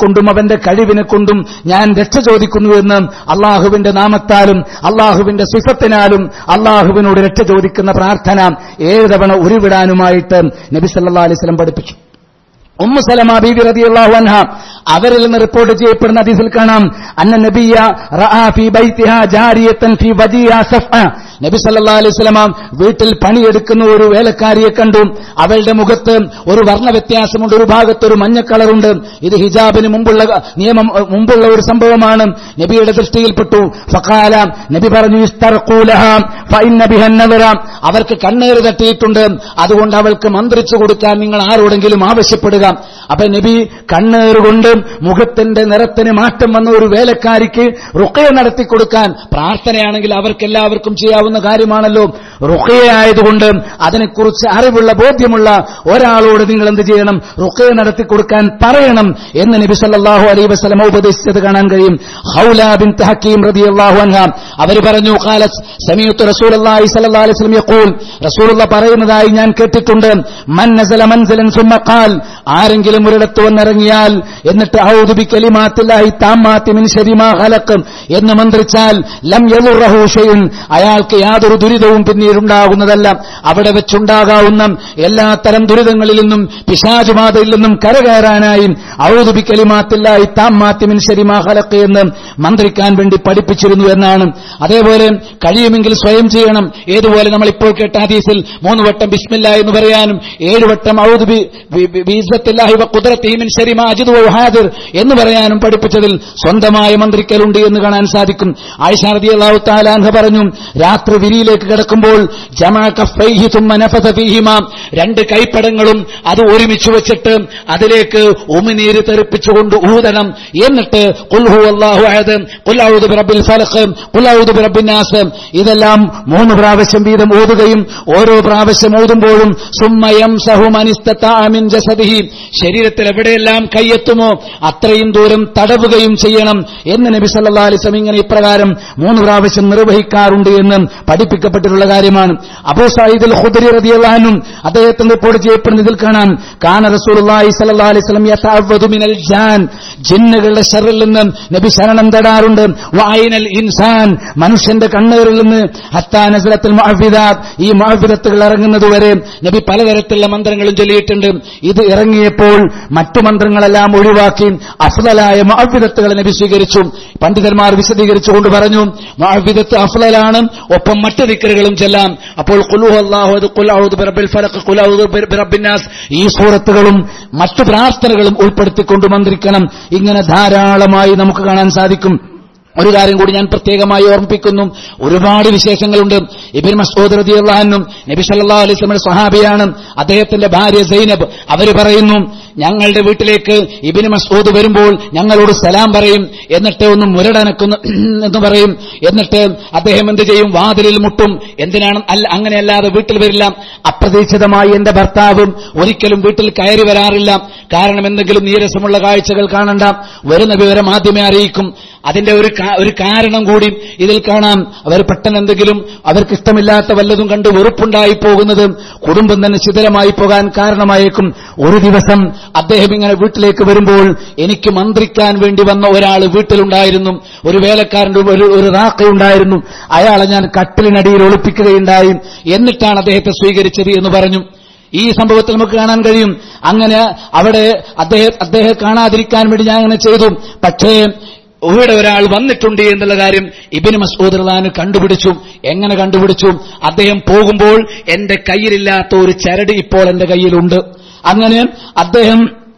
കൊണ്ടും അവന്റെ കഴിവിനെ കൊണ്ടും ഞാൻ രക്ഷ ചോദിക്കുന്നു എന്ന് അള്ളാഹുവിന്റെ നാമത്താലും അള്ളാഹുവിന്റെ സിഫത്തിനാലും അള്ളാഹുവിനോട് രക്ഷ ചോദിക്കുന്ന പ്രാർത്ഥന ഏഴ് തവണ ഉരുവിടാനുമായിട്ട് നബി സല്ലാ അലൈവലം പഠിപ്പിച്ചു ഉമ്മു സലമ ബീബി റളിയല്ലാഹു അൻഹ അവരിൽ നിന്ന് റിപ്പോർട്ട് ചെയ്യപ്പെടുന്ന ഹദീസിൽ കാണാം അന്ന നബിയ റആ ഫീ ബൈതിഹാ ജാരിയത്തൻ ഫീ വജിഹാ സഫ്അ നബി സല്ലല്ലാഹു അലൈഹി വസല്ലമ വീട്ടിൽ പണിയെടുക്കുന്ന ഒരു വേലക്കാരിയെ കണ്ടു അവളുടെ മുഖത്ത് ഒരു വർണ്ണ വ്യത്യാസമുണ്ട് ഒരു ഭാഗത്ത് ഒരു മഞ്ഞ കളറുണ്ട് ഇത് ഹിജാബിന് മുമ്പുള്ള നിയമം മുമ്പുള്ള ഒരു സംഭവമാണ് നബിയുടെ ദൃഷ്ടിയിൽപ്പെട്ടു ഫഖാല നബി പറഞ്ഞു ഇസ്തർഖൂലഹ ഫഇന്ന ബിഹ നദറ അവർക്ക് കണ്ണേറ് തട്ടിയിട്ടുണ്ട് അതുകൊണ്ട് അവൾക്ക് മന്ത്രിച്ചു കൊടുക്കാൻ നിങ്ങൾ ആരോടെങ്കിലും ആവശ്യപ്പെടുക അപ്പൊ നബി കണ്ണേറുകൊണ്ട് മുഖത്തിന്റെ നിറത്തിന് മാറ്റം വന്ന ഒരു വേലക്കാരിക്ക് റുക്കയ നടത്തി കൊടുക്കാൻ പ്രാർത്ഥനയാണെങ്കിൽ അവർക്കെല്ലാവർക്കും ചെയ്യാവുന്ന കാര്യമാണല്ലോ റുക്കയായതുകൊണ്ട് അതിനെക്കുറിച്ച് അറിവുള്ള ബോധ്യമുള്ള ഒരാളോട് നിങ്ങൾ എന്ത് ചെയ്യണം റുക്കയ നടത്തി കൊടുക്കാൻ പറയണം എന്ന് നബി സല്ലല്ലാഹു അലൈഹി വസല്ലമ ഉപദേശിച്ചത് കാണാൻ കഴിയും ഹൗല ബിൻ ഹക്കീം റളിയല്ലാഹു അൻഹ അവർ പറഞ്ഞു ഖാലത് സമീഅത്തു റസൂലുള്ളാഹി സ്വല്ലല്ലാഹു അലൈഹി വസല്ലം യഖൂൽ റസൂലുള്ള പറയുന്നതായി ഞാൻ കേട്ടിട്ടുണ്ട് മൻ നസല മൻസലൻ സുമ്മ ഖാൽ ആരെങ്കിലും ഒരിടത്ത് വന്നിറങ്ങിയാൽ എന്നിട്ട് ഔദു ബി കലിമാത്തില്ലാഹി താമ്മാത്തി മിൻ ശരി മാ ഖലഖ് എന്ന് മന്ത്രിച്ചാൽ ലം യദുറഹു ഷൈഉൻ അയാൾക്ക് യാതൊരു ദുരിതവും പിന്നീട് ഉണ്ടാകുന്നതല്ല അവിടെ വെച്ചുണ്ടാകാവുന്ന എല്ലാ തരം ദുരിതങ്ങളിൽ നിന്നും പിശാചുബാധയിൽ നിന്നും കരകയറാനായി ഔദു ബി കലിമാത്തില്ലാഹി താമ്മാത്തി മിൻ ശരി മാ ഖലഖ് എന്ന് മന്ത്രിക്കാൻ വേണ്ടി പഠിപ്പിച്ചിരുന്നു എന്നാണ് അതേപോലെ കഴിയുമെങ്കിൽ സ്വയം ചെയ്യണം ഏതുപോലെ നമ്മൾ ഇപ്പോൾ കേട്ട ഹദീസിൽ മൂന്ന് വട്ടം ബിസ്മില്ല എന്ന് പറയാനും ഏഴ് വട്ടം ഔദു ബി ബി- ബി- ബി ഇസ്സത്തില്ലാഹി വ ഖുദ്റത്തിഹി മിൻ ശരി മാ അജിദു വ ഹാദിർ എന്ന് പറയാനും പഠിപ്പിച്ചതിൽ സ്വന്തമായ മന്ത്രിക്കലുണ്ട് എന്ന് കാണാൻ സാധിക്കും ആയിഷ റളിയല്ലാഹു തആല അൻഹ പറഞ്ഞു രാത്രി വിരിയിലേക്ക് കിടക്കുമ്പോൾ ജമാ കഫൈഹി തുമ്മ നഫസ ഫീഹിമാ രണ്ട് കൈപ്പടങ്ങളും അത് ഒരുമിച്ച് വെച്ചിട്ട് അതിലേക്ക് ഉമിനീര് തെറിപ്പിച്ചുകൊണ്ട് ഊതണം എന്നിട്ട് ഖുൽ ഹുവല്ലാഹു അഹദ് ഖുൽ അഊദു ബിറബ്ബിൽ ഫലഖ് ഖുൽ അഊദു ബിറബ്ബിൻ നാസ് ഇതെല്ലാം മൂന്ന് പ്രാവശ്യം വീതം ഓതുകയും ഓരോ പ്രാവശ്യം ഓതുമ്പോഴും സുമ്മയം സഹുമനിസ്തമിൻ ജസദിഹി ശരീരത്തിൽ എവിടെയെല്ലാം കൈയെത്തുമോ അത്രയും ദൂരം തടവുകയും ചെയ്യണം എന്ന് നബി സല്ലല്ലാഹു അലൈഹി വസല്ലം ഇങ്ങനെ ഇപ്രകാരം മൂന്ന് പ്രാവശ്യം നിർവഹിക്കാറുണ്ട് എന്ന് പഠിപ്പിക്കപ്പെട്ടിട്ടുള്ള കാര്യമാണ് അബൂ സഈദ് അൽ ഖുദരി റളിയല്ലാഹു അൻഹു അദ്ദേഹത്തിന് റിപ്പോർട്ട് ചെയ്യപ്പെടുന്നതിൽ കാണാം കാന റസൂലുള്ളാഹി സ്വല്ലല്ലാഹു അലൈഹി വസല്ലം യതഅവദു മിനൽ ജാൻ ജിന്നുകളുടെ ഷർറിൽ നിന്ന് നബി ശരണം തേടാറുണ്ട് വഅൈനൽ ഇൻസാൻ മനുഷ്യന്റെ കണ്ണുകളിൽ നിന്ന് ഹത്താ നസലത്തുൽ മുഅവ്വിദാത്ത് ഈ മുഅവ്വിദത്തുകൾ ഇറങ്ങുന്നത് വരെ നബി പലതരത്തിലുള്ള മന്ത്രങ്ങളും ചൊല്ലിയിട്ടുണ്ട് ഇത് ഇറങ്ങിയപ്പോൾ മറ്റു മന്ത്രങ്ങളെല്ലാം ഒഴിവാക്കി അഫ്ലലായ മുഅവ്വിദത്തുകൾ നബി സ്വീകരിച്ചു പണ്ഡിതന്മാർ വിശദീകരിച്ചുകൊണ്ട് പറഞ്ഞു മുഅവ്വിദത്ത് അഫ്ലലാണ് ഒപ്പം മറ്റു ദിക്റുകളും ചെല്ലാം അപ്പോൾ ഖുൽ ഹുവല്ലാഹു അഹദ്, ഖുൽ അഊദു ബിറബ്ബിൽ ഫലഖ് ഖുൽ അഊദു ബി- ബിറബ്ബിൻ നാസ് ഈ സൂറത്തുകളും മറ്റു പ്രാർത്ഥനകളും ഉൾപ്പെടുത്തിക്കൊണ്ട് മന്ത്രിക്കണം ഇങ്ങനെ ധാരാളമായി നമുക്ക് കാണാൻ സാധിക്കും ഒരു കാര്യം കൂടി ഞാൻ പ്രത്യേകമായി ഓർമ്മിപ്പിക്കുന്നു ഒരുപാട് വിശേഷങ്ങളുണ്ട് ഇബിൻ മസൂദ് റളിയല്ലാഹുനും നബി സല്ലല്ലാഹു അലൈഹി വസല്ലമയുടെ സ്വഹാബിയാണ് അദ്ദേഹത്തിന്റെ ഭാര്യ സൈനബ് അവർ പറയുന്നു ഞങ്ങളുടെ വീട്ടിലേക്ക് ഇബിൻ മസൂദ് വരുമ്പോൾ ഞങ്ങളോട് സലാം പറയും എന്നിട്ട് ഒന്ന് മുരടനക്കുന്നു എന്ന് പറയും എന്നിട്ട് അദ്ദേഹം എന്ത് ചെയ്യും വാതിലിൽ മുട്ടും എന്തിനാണ് അല്ല അങ്ങനെയല്ലാതെ വീട്ടിൽ വരില്ല അപ്രതീക്ഷിതമായി എന്റെ ഭർത്താവും ഒരിക്കലും വീട്ടിൽ കയറി വരാറില്ല കാരണം എന്തെങ്കിലും നീരസമുള്ള കാഴ്ചകൾ കാണണ്ട വരുന്ന വിവരം ആദ്യമേ അറിയിക്കും അതിന്റെ ഒരു കാ- ഒരു കാരണം കൂടി ഇതിൽ കാണാം അവർ പെട്ടെന്ന് എന്തെങ്കിലും അവർക്ക് ഇഷ്ടമില്ലാത്ത വല്ലതും കണ്ട് വെറുപ്പുണ്ടായി പോകുന്നത് കുടുംബം തന്നെ ശിഥിലമായി പോകാൻ കാരണമായേക്കും ഒരു ദിവസം അദ്ദേഹം ഇങ്ങനെ വീട്ടിലേക്ക് വരുമ്പോൾ എനിക്ക് മന്ത്രിക്കാൻ വേണ്ടി വന്ന ഒരാൾ വീട്ടിലുണ്ടായിരുന്നു ഒരു വേലക്കാരന്റെ ഒരു ഒരു റാക്കയുണ്ടായിരുന്നു അയാളെ ഞാൻ കട്ടിലിനടിയിൽ ഒളിപ്പിക്കുകയുണ്ടായി എന്നിട്ടാണ് അദ്ദേഹത്തെ സ്വീകരിച്ചത് എന്ന് പറഞ്ഞു ഈ സംഭവത്തിൽ നമുക്ക് കാണാൻ കഴിയും അങ്ങനെ അവിടെ അദ്ദേഹം അദ്ദേഹം കാണാതിരിക്കാൻ വേണ്ടി ഞാൻ അങ്ങനെ ചെയ്തു പക്ഷേ ഇവിടെ ഒരാൾ വന്നിട്ടുണ്ട് എന്നുള്ള കാര്യം ഇബിന് മസൂദ് റഹ്ലാന് കണ്ടുപിടിച്ചു എങ്ങനെ കണ്ടുപിടിച്ചു അദ്ദേഹം പോകുമ്പോൾ എന്റെ കയ്യിലില്ലാത്ത ഒരു ചരട് ഇപ്പോൾ എന്റെ കയ്യിലുണ്ട് അങ്ങനെ അദ്ദേഹം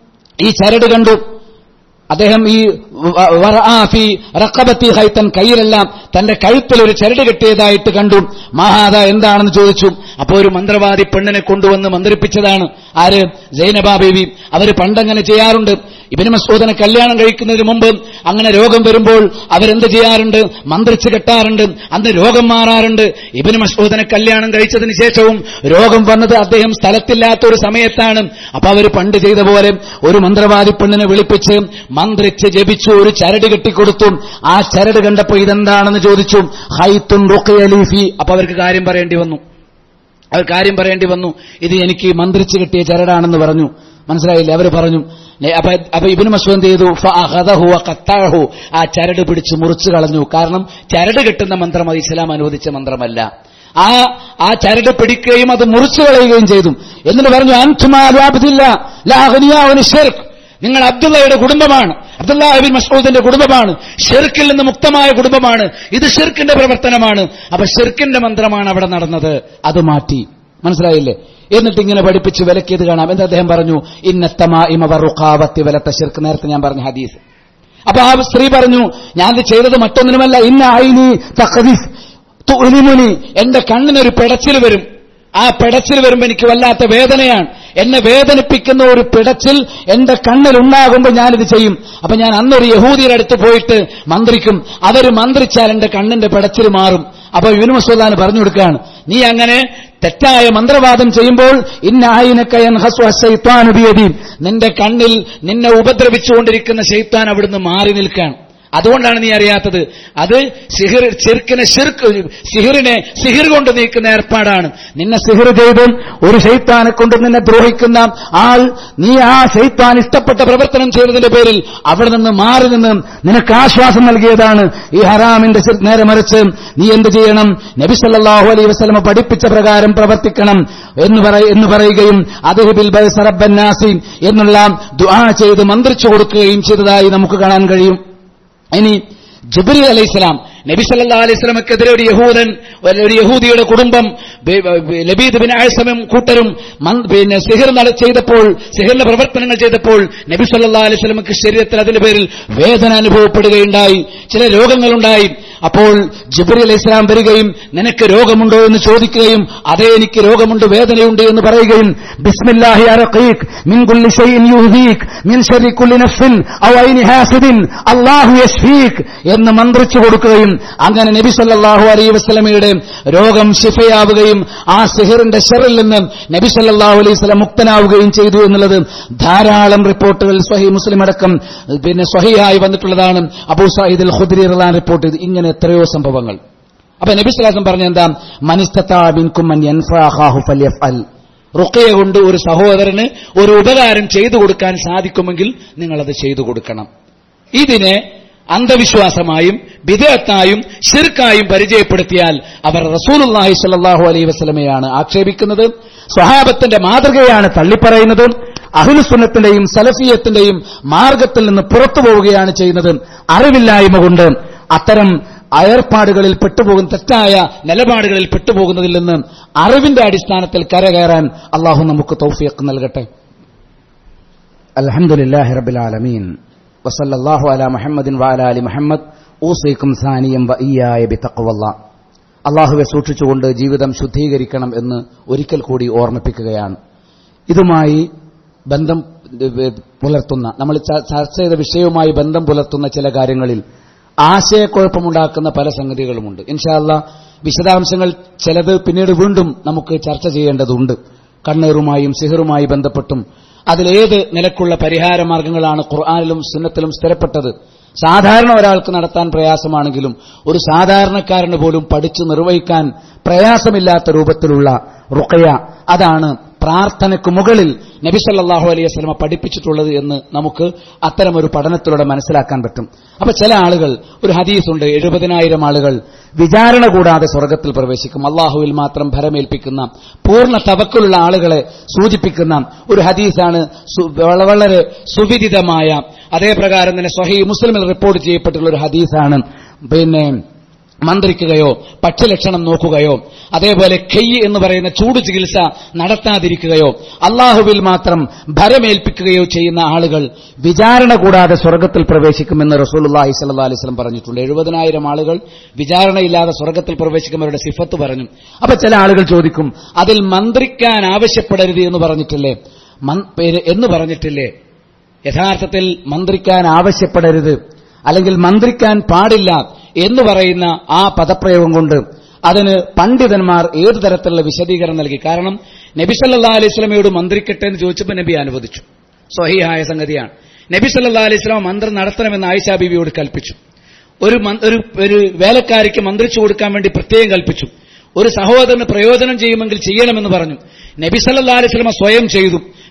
ഈ ചരട് കണ്ടു അദ്ദേഹം ഈ വ- വറആ ഫി റഖബത്തി ഹൈത്തൻ കയ്യിലെല്ലാം തന്റെ കഴുത്തിൽ ഒരു ചരട് കെട്ടിയതായിട്ട് കണ്ടു മഹാദ എന്താണെന്ന് ചോദിച്ചു അപ്പോൾ ഒരു മന്ത്രവാദി പെണ്ണിനെ കൊണ്ടുവന്ന് മന്ത്രിപ്പിച്ചതാണ് ആര് ജൈനബ ബേബി അവര് പണ്ടങ്ങനെ ചെയ്യാറുണ്ട് ഇബിന് മസൂദനെ കല്യാണം കഴിക്കുന്നതിന് മുമ്പ് അങ്ങനെ രോഗം വരുമ്പോൾ അവരെന്ത് ചെയ്യാറുണ്ട് മന്ത്രിച്ച് കെട്ടാറുണ്ട് അന്ന് രോഗം മാറാറുണ്ട് ഇബിന് മസൂദനെ കല്യാണം കഴിച്ചതിന് ശേഷവും രോഗം വന്നത് അദ്ദേഹം സ്ഥലത്തില്ലാത്ത ഒരു സമയത്താണ് അപ്പൊ അവർ പണ്ട് ചെയ്ത പോലെ ഒരു മന്ത്രവാദി പെണ്ണിനെ വിളിപ്പിച്ച് മന്ത്രിച്ച് ജപിച്ചു ഒരു ചരട് കെട്ടിക്കൊടുത്തു ആ ചരട് കണ്ടപ്പോ ഇതെന്താണെന്ന് ചോദിച്ചു ഹൈത്തുൻ റുഖയലീഫി അപ്പൊ അവർക്ക് കാര്യം പറയേണ്ടി വന്നു അവർ കാര്യം പറയേണ്ടി വന്നു ഇത് എനിക്ക് മന്ത്രിച്ച് കിട്ടിയ ചരടാണെന്ന് പറഞ്ഞു മനസ്സിലായില്ലേ അവർ പറഞ്ഞു നെ- അപ്പൊ അപ്പൊ ഇബിന് മസൂദ് എന്ത് ചെയ്തു ഫഅഖദഹു വഖത്തഅഹു. ആ ചരട് പിടിച്ച് മുറിച്ചു കളഞ്ഞു കാരണം ചരട് കെട്ടുന്ന മന്ത്രം അത് ഇസ്ലാം അനുവദിച്ച മന്ത്രമല്ല ആ ആ ചരട് പിടിക്കുകയും അത് മുറിച്ചു കളയുകയും ചെയ്തു എന്നിട്ട് പറഞ്ഞു അൻതുമാബില്ല നിങ്ങൾ അബ്ദുള്ളയുടെ കുടുംബമാണ് അബ്ദുല്ലാഹിബിൻ മസൂദിന്റെ കുടുംബമാണ് ഷെർക്കിൽ നിന്ന് മുക്തമായ കുടുംബമാണ് ഇത് ഷെർക്കിന്റെ പ്രവർത്തനമാണ് അപ്പൊ ഷെർക്കിന്റെ മന്ത്രമാണ് അവിടെ നടന്നത് അത് മാറ്റി മനസ്സിലായില്ലേ എന്നിട്ട് ഇങ്ങനെ പഠിപ്പിച്ച് വിലക്കിയത് കാണാം എന്ന് അദ്ദേഹം പറഞ്ഞു ഇന്നത്തമാ ഇമവറുഖാവത്തി വിലത്ത ഷിർക്ക് നേരത്തെ ഞാൻ പറഞ്ഞ ഹദീസ് അപ്പൊ ആ സ്ത്രീ പറഞ്ഞു ഞാനത് ചെയ്തത് മറ്റൊന്നിനുമല്ല ഇന്ന ഐനി തഖദീഫ് തുലിമുനി എന്റെ കണ്ണിനൊരു പിടച്ചിൽ വരും ആ പിടച്ചിൽ വരുമ്പോൾ എനിക്ക് വല്ലാത്ത വേദനയാണ് എന്നെ വേദനിപ്പിക്കുന്ന ഒരു പിടച്ചിൽ എന്റെ കണ്ണിൽ ഉണ്ടാകുമ്പോൾ ഞാനിത് ചെയ്യും അപ്പൊ ഞാൻ അന്നൊരു യഹൂദിയുടെ അടുത്ത് പോയിട്ട് മന്ത്രിക്കും അവർ മന്ത്രിച്ചാൽ എന്റെ കണ്ണിന്റെ പിടച്ചിൽ മാറും അപ്പൊ യുനു മസൂദാന് പറഞ്ഞു കൊടുക്കുകയാണ് നീ അങ്ങനെ തെറ്റായ മന്ത്രവാദം ചെയ്യുമ്പോൾ ഇന്നായിനക്കയൻ നിന്റെ കണ്ണിൽ നിന്നെ ഉപദ്രവിച്ചുകൊണ്ടിരിക്കുന്ന ശൈത്താൻ അവിടുന്ന് മാറി നിൽക്കാൻ അതുകൊണ്ടാണ് നീ അറിയാത്തത് അത് സിഹിർ ചെറുക്കിനെ ഷിർക്ക് സിഹിറിനെ സിഹിർ കൊണ്ട് നീക്കുന്ന ഏർപ്പാടാണ് നിന്നെ സിഹിർ ചെയ്തും ഒരു ശൈത്താനെ കൊണ്ട് നിന്നെ ദ്രോഹിക്കുന്ന ആൾ നീ ആ ശൈത്താൻ ഇഷ്ടപ്പെട്ട പ്രവർത്തനം ചെയ്തതിന്റെ പേരിൽ അവിടെ നിന്ന് മാറി നിന്ന് നിനക്ക് ആശ്വാസം നൽകിയതാണ് ഈ ഹറാമിന്റെ ശിർക്ക് നേരെ മറിച്ച് നീ എന്ത് ചെയ്യണം നബി സല്ലല്ലാഹു അലൈഹി വസല്ലമ പഠിപ്പിച്ച പ്രകാരം പ്രവർത്തിക്കണം എന്ന് പറയ എന്ന് പറയുകയും അദ്ഹിബിൽ ബൈസറബ്ബന്നാസി എന്നുള്ള ദുആ ചെയ്ത് മന്ത്രിച്ചു കൊടുക്കുകയും ചെയ്തതായി നമുക്ക് കാണാൻ കഴിയും ഇനി ജബരി അലൈഹിസ്ലാം നബി സല്ലാ അലൈഹി സ്വലമക്കെതിരെ ഒരു യഹൂദൻ ഒരു യഹൂദിയുടെ കുടുംബം ബി- ബി- ലബീദ് ബിൻ ആഴ്സമും കൂട്ടരും മൻ- പിന്നെ സിഹിർ നട ചെയ്തപ്പോൾ സിഹിറിന്റെ പ്രവർത്തനങ്ങൾ ചെയ്തപ്പോൾ നബി സല്ലാ അലൈഹി സ്വലമക്ക് ശരീരത്തിൽ അതിന്റെ പേരിൽ വേദന അനുഭവപ്പെടുകയുണ്ടായി ചില രോഗങ്ങളുണ്ടായി അപ്പോൾ ജിബ്രി അലൈഹി ഇസ്ലാം വരികയും നിനക്ക് രോഗമുണ്ടോ എന്ന് ചോദിക്കുകയും അതേ എനിക്ക് രോഗമുണ്ട് വേദനയുണ്ട് എന്ന് പറയുകയും ബിസ്മില്ലാഹി അറഖീക് മിൻ കുല്ലി ഷൈഇൻ യുഹ്ദീക് മിൻ ശർരി കുല്ലി നഫ്സിൻ ഔ ഐനി ഹാസിദിൻ അല്ലാഹു യശ്ഫീക് എന്ന് മന്ത്രിച്ചു കൊടുക്കുകയും അങ്ങനെ നബി സല്ലല്ലാഹു അലൈഹി വസല്ലമയുടെ രോഗം ശിഫയാവുകയും ആ സിഹിറിന്റെ ഷെറിൽ നിന്ന് നബി സല്ലല്ലാഹു അലൈഹി വസല്ലം മുക്തനാവുകയും ചെയ്തു എന്നുള്ളത് ധാരാളം റിപ്പോർട്ടുകൾ സ്വഹി മുസ്ലിം അടക്കം പിന്നെ സ്വഹിയായി വന്നിട്ടുള്ളതാണ് അബൂ സയ്യിദ് അൽ ഖുദ്രി റളിയല്ലാഹു റിപ്പോർട്ട് ചെയ്ത് ഇങ്ങനെ എത്രയോ സംഭവങ്ങൾ അപ്പൊ നബി സ്വലാസം പറഞ്ഞ എന്താ മനിസ്തത്താബിൻകും മൻ യൻഫഅഖാഹു ഫല്യഫ്അൽ റുഖയ കൊണ്ട് ഒരു സഹോദരന് ഒരു ഉപകാരം ചെയ്തു കൊടുക്കാൻ സാധിക്കുമെങ്കിൽ നിങ്ങളത് ചെയ്തു കൊടുക്കണം ഇതിനെ അന്ധവിശ്വാസമായും വിദേഹത്തായും ഷിർക്കായും പരിചയപ്പെടുത്തിയാൽ അവർ റസൂലുള്ളാഹി സ്വല്ലല്ലാഹു അലൈഹി വസല്ലമയാണ് ആക്ഷേപിക്കുന്നത് സ്വഹാബത്തിന്റെ മാതൃകയാണ് തള്ളിപ്പറയുന്നത് അഹ്ലുസുന്നത്തിന്റെയും സലഫിയത്തിന്റെയും മാർഗത്തിൽ നിന്ന് പുറത്തു പോവുകയാണ് ചെയ്യുന്നത് അറിവില്ലായ്മ കൊണ്ട് അത്തരം ഏർപ്പാടുകളിൽ പെട്ടുപോകുന്ന തെറ്റായ നിലപാടുകളിൽ പെട്ടുപോകുന്നതിൽ നിന്ന് അറിവിന്റെ അടിസ്ഥാനത്തിൽ കരകയറാൻ അള്ളാഹു നമുക്ക് തൗഫീഖ് നൽകട്ടെ അൽഹംദുലില്ലാഹി റബ്ബിൽ ആലമീൻ വസല്ലല്ലാഹു അലാ മുഹമ്മദിൻ വഅലാ അലി മുഹമ്മദ് ഊസൈക്കും സാനിയം വഇയ്യായ ബിതഖ്വല്ലാഹ് അള്ളാഹുവെ സൂക്ഷിച്ചുകൊണ്ട് ജീവിതം ശുദ്ധീകരിക്കണം എന്ന് ഒരിക്കൽ കൂടി ഓർമ്മിപ്പിക്കുകയാണ് ഇതുമായി ബന്ധം ഏ, പുലർത്തുന്ന നമ്മൾ ച- ചർച്ച ചെയ്ത വിഷയവുമായി ബന്ധം പുലർത്തുന്ന ചില കാര്യങ്ങളിൽ ആശയക്കുഴപ്പമുണ്ടാക്കുന്ന പല സംഗതികളുമുണ്ട് ഇൻഷാല്ല വിശദാംശങ്ങൾ ചിലത് പിന്നീട് വീണ്ടും നമുക്ക് ചർച്ച ചെയ്യേണ്ടതുണ്ട് കണ്ണേറുമായും സിഹറുമായി ബന്ധപ്പെട്ടും അതിലേത് നിലക്കുള്ള പരിഹാര മാർഗങ്ങളാണ് ഖുർആാനിലും സുന്നത്തിലും സ്ഥിരപ്പെട്ടത് സാധാരണ ഒരാൾക്ക് നടത്താൻ പ്രയാസമാണെങ്കിലും ഒരു സാധാരണക്കാരന് പോലും പഠിച്ചു നിർവഹിക്കാൻ പ്രയാസമില്ലാത്ത രൂപത്തിലുള്ള റുഖയ അതാണ് പ്രാർത്ഥനയ്ക്ക് മുകളിൽ നബി സല്ലല്ലാഹു അലൈഹി വസല്ലമ പഠിപ്പിച്ചിട്ടുള്ളത് എന്ന് നമുക്ക് അത്തരമൊരു പഠനത്തിലൂടെ മനസ്സിലാക്കാൻ പറ്റും അപ്പൊ ചില ആളുകൾ ഒരു ഹദീസുണ്ട് എഴുപതിനായിരം ആളുകൾ വിചാരണ കൂടാതെ സ്വർഗത്തിൽ പ്രവേശിക്കും അള്ളാഹുവിൽ മാത്രം ഭരമേൽപ്പിക്കുന്ന പൂർണ്ണ തവക്കുലുള്ള ആളുകളെ സൂചിപ്പിക്കുന്ന ഒരു ഹദീസാണ് സു- വള- വളരെ സുവിദിതമായ അതേ പ്രകാരം തന്നെ സ്വഹി മുസ്ലിമിൽ റിപ്പോർട്ട് ചെയ്യപ്പെട്ടുള്ള ഒരു ഹദീസാണ് പിന്നെ മന്ത്രിക്കുകയോ പക്ഷലക്ഷണം നോക്കുകയോ അതേപോലെ കെയ് എന്ന് പറയുന്ന ചൂട് ചികിത്സ നടത്താതിരിക്കുകയോ അള്ളാഹുവിൽ മാത്രം ഭരമേൽപ്പിക്കുകയോ ചെയ്യുന്ന ആളുകൾ വിചാരണ കൂടാതെ സ്വർഗത്തിൽ പ്രവേശിക്കുമെന്ന് റസൂലുള്ളാഹി സ്വല്ലല്ലാഹി അലൈഹി വസല്ലം പറഞ്ഞിട്ടുണ്ട് എഴുപതിനായിരം ആളുകൾ വിചാരണയില്ലാതെ സ്വർഗത്തിൽ പ്രവേശിക്കുമവരുടെ സിഫത്ത് പറഞ്ഞു അപ്പൊ ചില ആളുകൾ ചോദിക്കും അതിൽ മന്ത്രിക്കാൻ ആവശ്യപ്പെടരുത് എന്ന് പറഞ്ഞിട്ടില്ലേ മൻ- പേര്- എന്ന് പറഞ്ഞിട്ടില്ലേ യഥാർത്ഥത്തിൽ മന്ത്രിക്കാൻ ആവശ്യപ്പെടരുത് അല്ലെങ്കിൽ മന്ത്രിക്കാൻ പാടില്ല എന്ന് പറയുന്ന ആ പദപ്രയോഗം കൊണ്ട് അതിന് പണ്ഡിതന്മാർ ഏതു തരത്തിലുള്ള വിശദീകരണം നൽകി കാരണം നബി സല്ലാ അലൈഹി സ്വലമയോട് മന്ത്രിക്കട്ടെ എന്ന് ചോദിച്ചപ്പോൾ നബി അനുവദിച്ചു സ്വഹീഹായ സംഗതിയാണ് നബി സല്ലാ അലൈഹി സ്വലാം മന്ത്രം നടത്തണമെന്ന് ആയിഷാ ബീവിയോട് കൽപ്പിച്ചു ഒരു മൻ- ഒരു ഒരു വേലക്കാരിക്ക് മന്ത്രിച്ചു കൊടുക്കാൻ വേണ്ടി പ്രത്യേകം കൽപ്പിച്ചു ഒരു സഹോദരന് പ്രയോജനം ചെയ്യുമെങ്കിൽ ചെയ്യണമെന്ന് പറഞ്ഞു നബി സല്ലല്ലാഹു അലൈഹി വസല്ലമ സ്വയം ചെയ്തു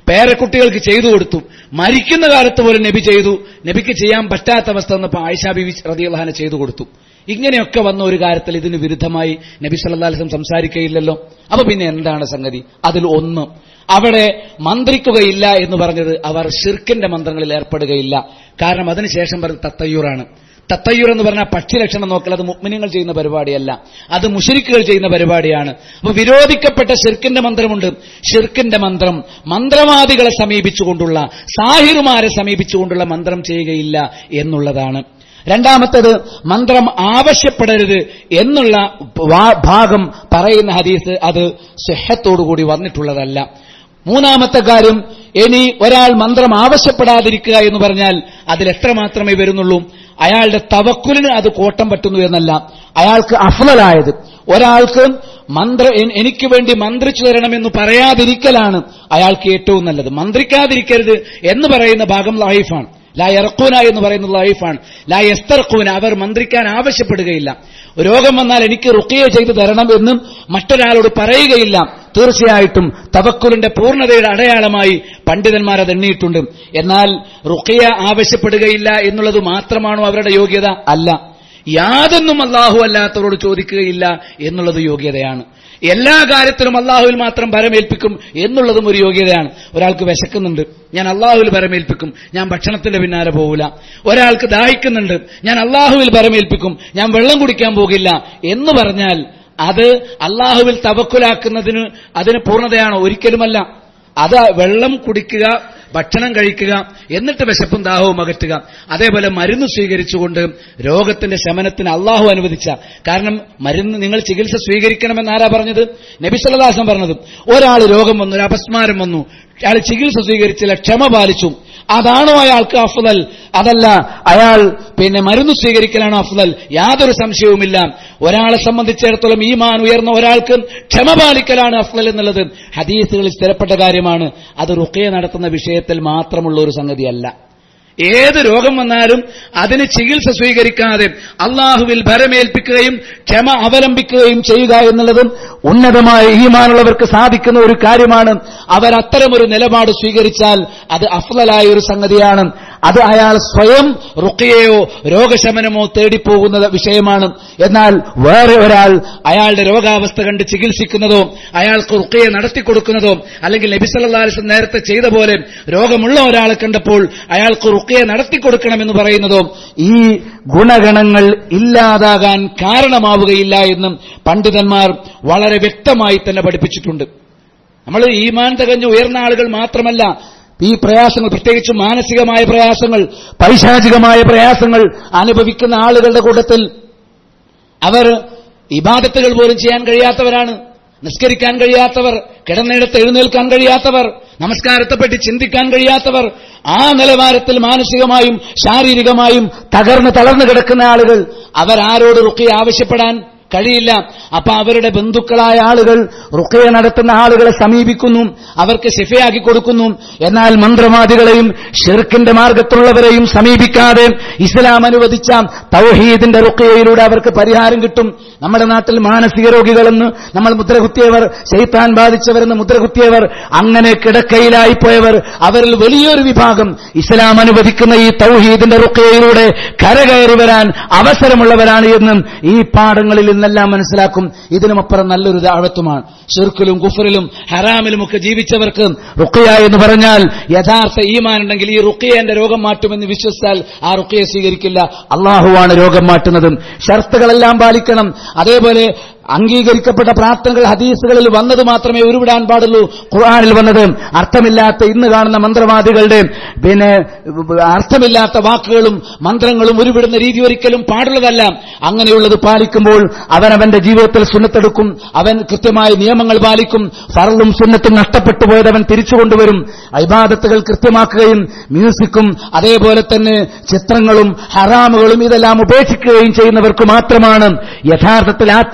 പേരക്കുട്ടികൾക്ക് ചെയ്തു കൊടുത്തു മരിക്കുന്ന കാലത്ത് പോലും നബി ചെയ്തു നബിക്ക് ചെയ്യാൻ പറ്റാത്ത അവസ്ഥ വന്നപ്പോൾ ആയിഷ ബിബി റതിയുള്ളഹാന ചെയ്തു കൊടുത്തു ഇങ്ങനെയൊക്കെ വന്ന ഒരു കാര്യത്തിൽ ഇതിന് വിരുദ്ധമായി നബി സല്ലാസ്ലം സംസാരിക്കുകയില്ലല്ലോ അപ്പൊ പിന്നെ എന്താണ് സംഗതി അതിൽ ഒന്ന് അവിടെ മന്ത്രിക്കുകയില്ല എന്ന് പറഞ്ഞത് അവർ ഷിർക്കിന്റെ മന്ത്രങ്ങളിൽ ഏർപ്പെടുകയില്ല കാരണം അതിനുശേഷം പറഞ്ഞത് തത്തയ്യൂറാണ് തത്തയ്യൂർ എന്ന് പറഞ്ഞാൽ പക്ഷി ലക്ഷണം നോക്കൽ അത് മുഗ്മിനിങ്ങൾ ചെയ്യുന്ന പരിപാടിയല്ല അത് മുഷരിക്കുകൾ ചെയ്യുന്ന പരിപാടിയാണ് അപ്പൊ വിരോധിക്കപ്പെട്ട ഷിർക്കിന്റെ മന്ത്രമുണ്ട് ഷിർക്കിന്റെ മന്ത്രം മന്ത്രവാദികളെ സമീപിച്ചുകൊണ്ടുള്ള സാഹിറുമാരെ സമീപിച്ചുകൊണ്ടുള്ള മന്ത്രം ചെയ്യുകയില്ല എന്നുള്ളതാണ് രണ്ടാമത്തേത് മന്ത്രം ആവശ്യപ്പെടരുത് എന്നുള്ള വാ- ഭാഗം പറയുന്ന ഹദീസ് അത് സെഹത്തോടുകൂടി വന്നിട്ടുള്ളതല്ല മൂന്നാമത്തെ കാര്യം ഇനി ഒരാൾ മന്ത്രം ആവശ്യപ്പെടാതിരിക്കുക എന്ന് പറഞ്ഞാൽ അതിൽ എത്ര മാത്രമേ വരുന്നുള്ളൂ അയാളുടെ തവക്കുലിന് അത് കോട്ടം പറ്റുന്നു എന്നല്ല അയാൾക്ക് അഫ്ലലായത് ഒരാൾക്ക് മന്ത്ര എൻ- എനിക്ക് വേണ്ടി മന്ത്രിച്ചു തരണമെന്ന് പറയാതിരിക്കലാണ് അയാൾക്ക് ഏറ്റവും നല്ലത് മന്ത്രിക്കാതിരിക്കരുത് എന്ന് പറയുന്ന ഭാഗം ലൈഫാണ് ലാ ഇറക്കൂന എന്ന് പറയുന്നത് ലൈഫാണ് ലാ എസ്തർക്കൂന അവർ മന്ത്രിക്കാൻ ആവശ്യപ്പെടുകയില്ല രോഗം വന്നാൽ എനിക്ക് റുക്കിയ ചെയ്തു തരണം എന്നും മറ്റൊരാളോട് പറയുകയില്ല തീർച്ചയായിട്ടും തവക്കുലിന്റെ പൂർണ്ണതയുടെ അടയാളമായി പണ്ഡിതന്മാർ അത് എണ്ണിയിട്ടുണ്ട് എന്നാൽ റുക്കിയ ആവശ്യപ്പെടുകയില്ല എന്നുള്ളത് മാത്രമാണോ അവരുടെ യോഗ്യത അല്ല യാതൊന്നും അള്ളാഹു അല്ലാത്തവരോട് ചോദിക്കുകയില്ല എന്നുള്ളത് യോഗ്യതയാണ് എല്ലാ കാര്യത്തിലും അള്ളാഹുവിൽ മാത്രം ഭരമേൽപ്പിക്കും എന്നുള്ളതും ഒരു യോഗ്യതയാണ് ഒരാൾക്ക് വിശക്കുന്നുണ്ട് ഞാൻ അള്ളാഹുവിൽ ഭരമേൽപ്പിക്കും ഞാൻ ഭക്ഷണത്തിന്റെ പിന്നാലെ പോകില്ല ഒരാൾക്ക് ദാഹിക്കുന്നുണ്ട് ഞാൻ അള്ളാഹുവിൽ ഭരമേൽപ്പിക്കും ഞാൻ വെള്ളം കുടിക്കാൻ പോകില്ല എന്ന് പറഞ്ഞാൽ അത് അള്ളാഹുവിൽ തവക്കുലാക്കുന്നതിന് അതിന് പൂർണ്ണതയാണോ ഒരിക്കലുമല്ല അത് വെള്ളം കുടിക്കുക ഭക്ഷണം കഴിക്കുക എന്നിട്ട് വിശപ്പും ദാഹവും അകറ്റുക അതേപോലെ മരുന്ന് സ്വീകരിച്ചുകൊണ്ട് രോഗത്തിന്റെ ശമനത്തിന് അള്ളാഹു അനുവദിച്ച കാരണം മരുന്ന് നിങ്ങൾ ചികിത്സ സ്വീകരിക്കണമെന്ന് ആരാ പറഞ്ഞത് നബിസല്ലാസം പറഞ്ഞത് ഒരാൾ രോഗം വന്നു ഒരു അപസ്മാരം വന്നു അയാൾ ചികിത്സ സ്വീകരിച്ചില്ല ക്ഷമ പാലിച്ചു അതാണോ അയാൾക്ക് അഫ്ലൽ അതല്ല അയാൾ പിന്നെ മരുന്ന് സ്വീകരിക്കലാണോ അഫ്ലൽ യാതൊരു സംശയവുമില്ല ഒരാളെ സംബന്ധിച്ചിടത്തോളം ഈമാൻ ഉയർന്ന ഒരാൾക്ക് ക്ഷമ പാലിക്കലാണ് അഫ്ലൽ എന്നുള്ളത് ഹദീസുകളിൽ സ്ഥിരപ്പെട്ട കാര്യമാണ് അത് റുക്കയെ നടത്തുന്ന വിഷയത്തിൽ മാത്രമുള്ള ഒരു സംഗതിയല്ല ഏത് രോഗം വന്നാലും അതിന് ചികിത്സ സ്വീകരിക്കാതെ അള്ളാഹുവിൽ ഭരമേൽപ്പിക്കുകയും ക്ഷമ അവലംബിക്കുകയും ചെയ്യുക എന്നുള്ളതും ഉന്നതമായ ഈമാനുള്ളവർക്ക് സാധിക്കുന്ന ഒരു കാര്യമാണ് അവർ അത്തരമൊരു നിലപാട് സ്വീകരിച്ചാൽ അത് അഫ്ലലായ ഒരു സംഗതിയാണ് അത് അയാൾ സ്വയം റുക്കയെയോ രോഗശമനമോ തേടിപ്പോകുന്ന വിഷയമാണ് എന്നാൽ വേറെ ഒരാൾ അയാളുടെ രോഗാവസ്ഥ കണ്ട് ചികിത്സിക്കുന്നതോ അയാൾക്ക് റുക്കയെ നടത്തിക്കൊടുക്കുന്നതോ അല്ലെങ്കിൽ നബിസല്ലാസ് നേരത്തെ ചെയ്ത പോലെ രോഗമുള്ള ഒരാളെ കണ്ടപ്പോൾ അയാൾക്ക് റുക്കയെ നടത്തിക്കൊടുക്കണമെന്ന് പറയുന്നതോ ഈ ഗുണഗണങ്ങൾ ഇല്ലാതാകാൻ കാരണമാവുകയില്ല എന്നും പണ്ഡിതന്മാർ വളരെ വ്യക്തമായി തന്നെ പഠിപ്പിച്ചിട്ടുണ്ട് നമ്മൾ ഈമാൻ തികഞ്ഞ് ഉയർന്ന ആളുകൾ മാത്രമല്ല ഈ പ്രയാസങ്ങൾ പ്രത്യേകിച്ച് മാനസികമായ പ്രയാസങ്ങൾ പൈശാചികമായ പ്രയാസങ്ങൾ അനുഭവിക്കുന്ന ആളുകളുടെ കൂട്ടത്തിൽ അവർ ഇബാദത്തുകൾ പോലും ചെയ്യാൻ കഴിയാത്തവരാണ് നിസ്കരിക്കാൻ കഴിയാത്തവർ കിടന്നിടത്ത് എഴുന്നേൽക്കാൻ കഴിയാത്തവർ നമസ്കാരത്തെപ്പറ്റി ചിന്തിക്കാൻ കഴിയാത്തവർ ആ നിലവാരത്തിൽ മാനസികമായും ശാരീരികമായും തകർന്ന് തളർന്നു കിടക്കുന്ന ആളുകൾ അവരാരോട് റുക്കി ആവശ്യപ്പെടാൻ കഴിയില്ല അപ്പൊ അവരുടെ ബന്ധുക്കളായ ആളുകൾ റുക്കയ നടത്തുന്ന ആളുകളെ സമീപിക്കുന്നു അവർക്ക് ശിഫയാക്കി കൊടുക്കുന്നു എന്നാൽ മന്ത്രവാദികളെയും ഷിർക്കിന്റെ മാർഗത്തിലുള്ളവരെയും സമീപിക്കാതെ ഇസ്ലാം അനുവദിച്ച തൗഹീദിന്റെ റുക്കയയിലൂടെ അവർക്ക് പരിഹാരം കിട്ടും നമ്മുടെ നാട്ടിൽ മാനസിക രോഗികളെന്ന് നമ്മൾ മുദ്രകുത്തിയവർ ശൈത്താൻ ബാധിച്ചവരെന്ന് മുദ്രകുത്തിയവർ അങ്ങനെ കിടക്കയിലായി പോയവർ അവരിൽ വലിയൊരു വിഭാഗം ഇസ്ലാം അനുവദിക്കുന്ന ഈ തൗഹീദിന്റെ റുക്കയയിലൂടെ കരകയറി വരാൻ അവസരമുള്ളവരാണ് എന്നും ഈ പാഠങ്ങളിൽ നിന്നെല്ലാം മനസ്സിലാക്കും ഇതിനുമപ്പുറം നല്ലൊരു ദാഴത്വമാണ് ഷിർക്കിലും കുഫറിലും ഹറാമിലുമൊക്കെ ജീവിച്ചവർക്ക് റുക്കിയ എന്ന് പറഞ്ഞാൽ യഥാർത്ഥ ഈമാൻ ഉണ്ടെങ്കിൽ ഈ റുക്കിയന്റെ രോഗം മാറ്റുമെന്ന് വിശ്വസിച്ചാൽ ആ റുക്കിയെ സ്വീകരിക്കില്ല അള്ളാഹുവാണ് രോഗം മാറ്റുന്നതും ഷർത്തുകളെല്ലാം പാലിക്കണം അതേപോലെ അംഗീകരിക്കപ്പെട്ട പ്രാർത്ഥനകൾ ഹദീസുകളിൽ വന്നത് മാത്രമേ ഉരുവിടാൻ പാടുള്ളൂ ഖുർആാനിൽ വന്നത് അർത്ഥമില്ലാത്ത ഇന്ന് കാണുന്ന മന്ത്രവാദികളുടെ പിന്നെ അർത്ഥമില്ലാത്ത വാക്കുകളും മന്ത്രങ്ങളും ഉരുവിടുന്ന രീതി ഒരിക്കലും പാടുള്ളതല്ല അങ്ങനെയുള്ളത് പാലിക്കുമ്പോൾ അവൻ അവന്റെ ജീവിതത്തിൽ സുന്നത്തെടുക്കും അവൻ കൃത്യമായ നിയമങ്ങൾ പാലിക്കും ഫറലും സുന്നത്തും നഷ്ടപ്പെട്ടു പോയത് അവൻ തിരിച്ചു കൊണ്ടുവരും അഭിബാദത്തുകൾ കൃത്യമാക്കുകയും മ്യൂസിക്കും അതേപോലെ തന്നെ ചിത്രങ്ങളും ഹറാമുകളും ഇതെല്ലാം ഉപേക്ഷിക്കുകയും ചെയ്യുന്നവർക്ക് മാത്രമാണ് യഥാർത്ഥത്തിൽ ആത്യന്തികമായ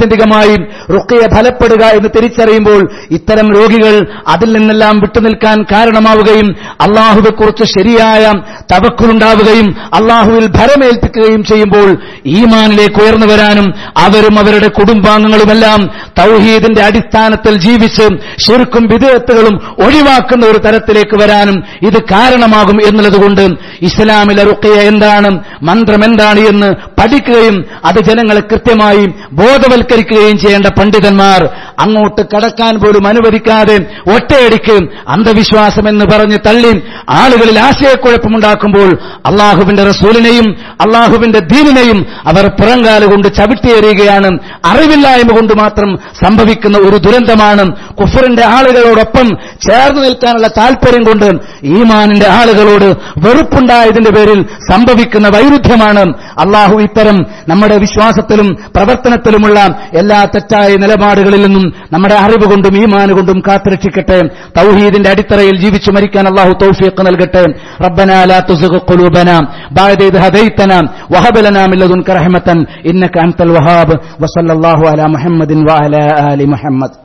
കൃത്യമായും റുക്കയെ ഫലപ്പെടുക എന്ന് തിരിച്ചറിയുമ്പോൾ ഇത്തരം രോഗികൾ അതിൽ നിന്നെല്ലാം വിട്ടുനിൽക്കാൻ കാരണമാവുകയും അള്ളാഹുവെക്കുറിച്ച് ശരിയായ തവക്കുലുണ്ടാവുകയും അള്ളാഹുവിൽ ഭരമേൽപ്പിക്കുകയും ചെയ്യുമ്പോൾ ഈമാനിലേക്ക് ഉയർന്നു വരാനും അവരും അവരുടെ കുടുംബാംഗങ്ങളുമെല്ലാം തൗഹീദിന്റെ അടിസ്ഥാനത്തിൽ ജീവിച്ച് ശിർക്കും വിധേയത്തുകളും ഒഴിവാക്കുന്ന ഒരു തരത്തിലേക്ക് വരാനും ഇത് കാരണമാകും എന്നുള്ളതുകൊണ്ട് ഇസ്ലാമിലെ റുക്കയ എന്താണ് മന്ത്രം എന്താണ് എന്ന് പഠിക്കുകയും അത് ജനങ്ങളെ കൃത്യമായി ബോധവൽക്കരിക്കുകയും ചെയ്യേണ്ട പണ്ഡിതന്മാർ അങ്ങോട്ട് കടക്കാൻ പോലും അനുവദിക്കാതെ ഒറ്റയടിക്ക് അന്ധവിശ്വാസം എന്ന് പറഞ്ഞ് തള്ളി ആളുകളിൽ ആശയക്കുഴപ്പമുണ്ടാക്കുമ്പോൾ അള്ളാഹുവിന്റെ റസൂലിനെയും അള്ളാഹുവിന്റെ ദീനിനെയും അവർ പുറങ്കാലുകൊണ്ട് ചവിട്ടിയെറിയുകയാണ് അറിവില്ലായ്മ കൊണ്ട് മാത്രം സംഭവിക്കുന്ന ഒരു ദുരന്തമാണ് കുഫറിന്റെ ആളുകളോടൊപ്പം ചേർന്ന് നിൽക്കാനുള്ള താല്പര്യം കൊണ്ട് ഈമാനിന്റെ ആളുകളോട് വെറുപ്പുണ്ടായതിന്റെ പേരിൽ സംഭവിക്കുന്ന വൈരുദ്ധ്യമാണ് അള്ളാഹു ഇത്തരം നമ്മുടെ വിശ്വാസത്തിലും പ്രവർത്തനത്തിലുമുള്ള എല്ലാ തെറ്റായ നിലപാടുകളിൽ നിന്നും നമ്മുടെ അറിവ് കൊണ്ടും ഈമാന് കൊണ്ടും കാത്തുരക്ഷിക്കട്ടെ തൗഹീദിന്റെ അടിത്തറയിൽ ജീവിച്ചു മരിക്കാൻ അള്ളാഹു തൗഫീഖ് നൽകട്ടെ റബ്ബന ലാ തുസിഗ് ഖുലൂബന ബഅദ ഇദ് ഹദൈതന വഹബ് ലനാ മിൻ ലദുൻക റഹ്മതൻ ഇന്നക അൻതൽ വഹാബ് വസല്ലല്ലാഹു അലാ മുഹമ്മദിൻ വഅലാ ആലി മുഹമ്മദ്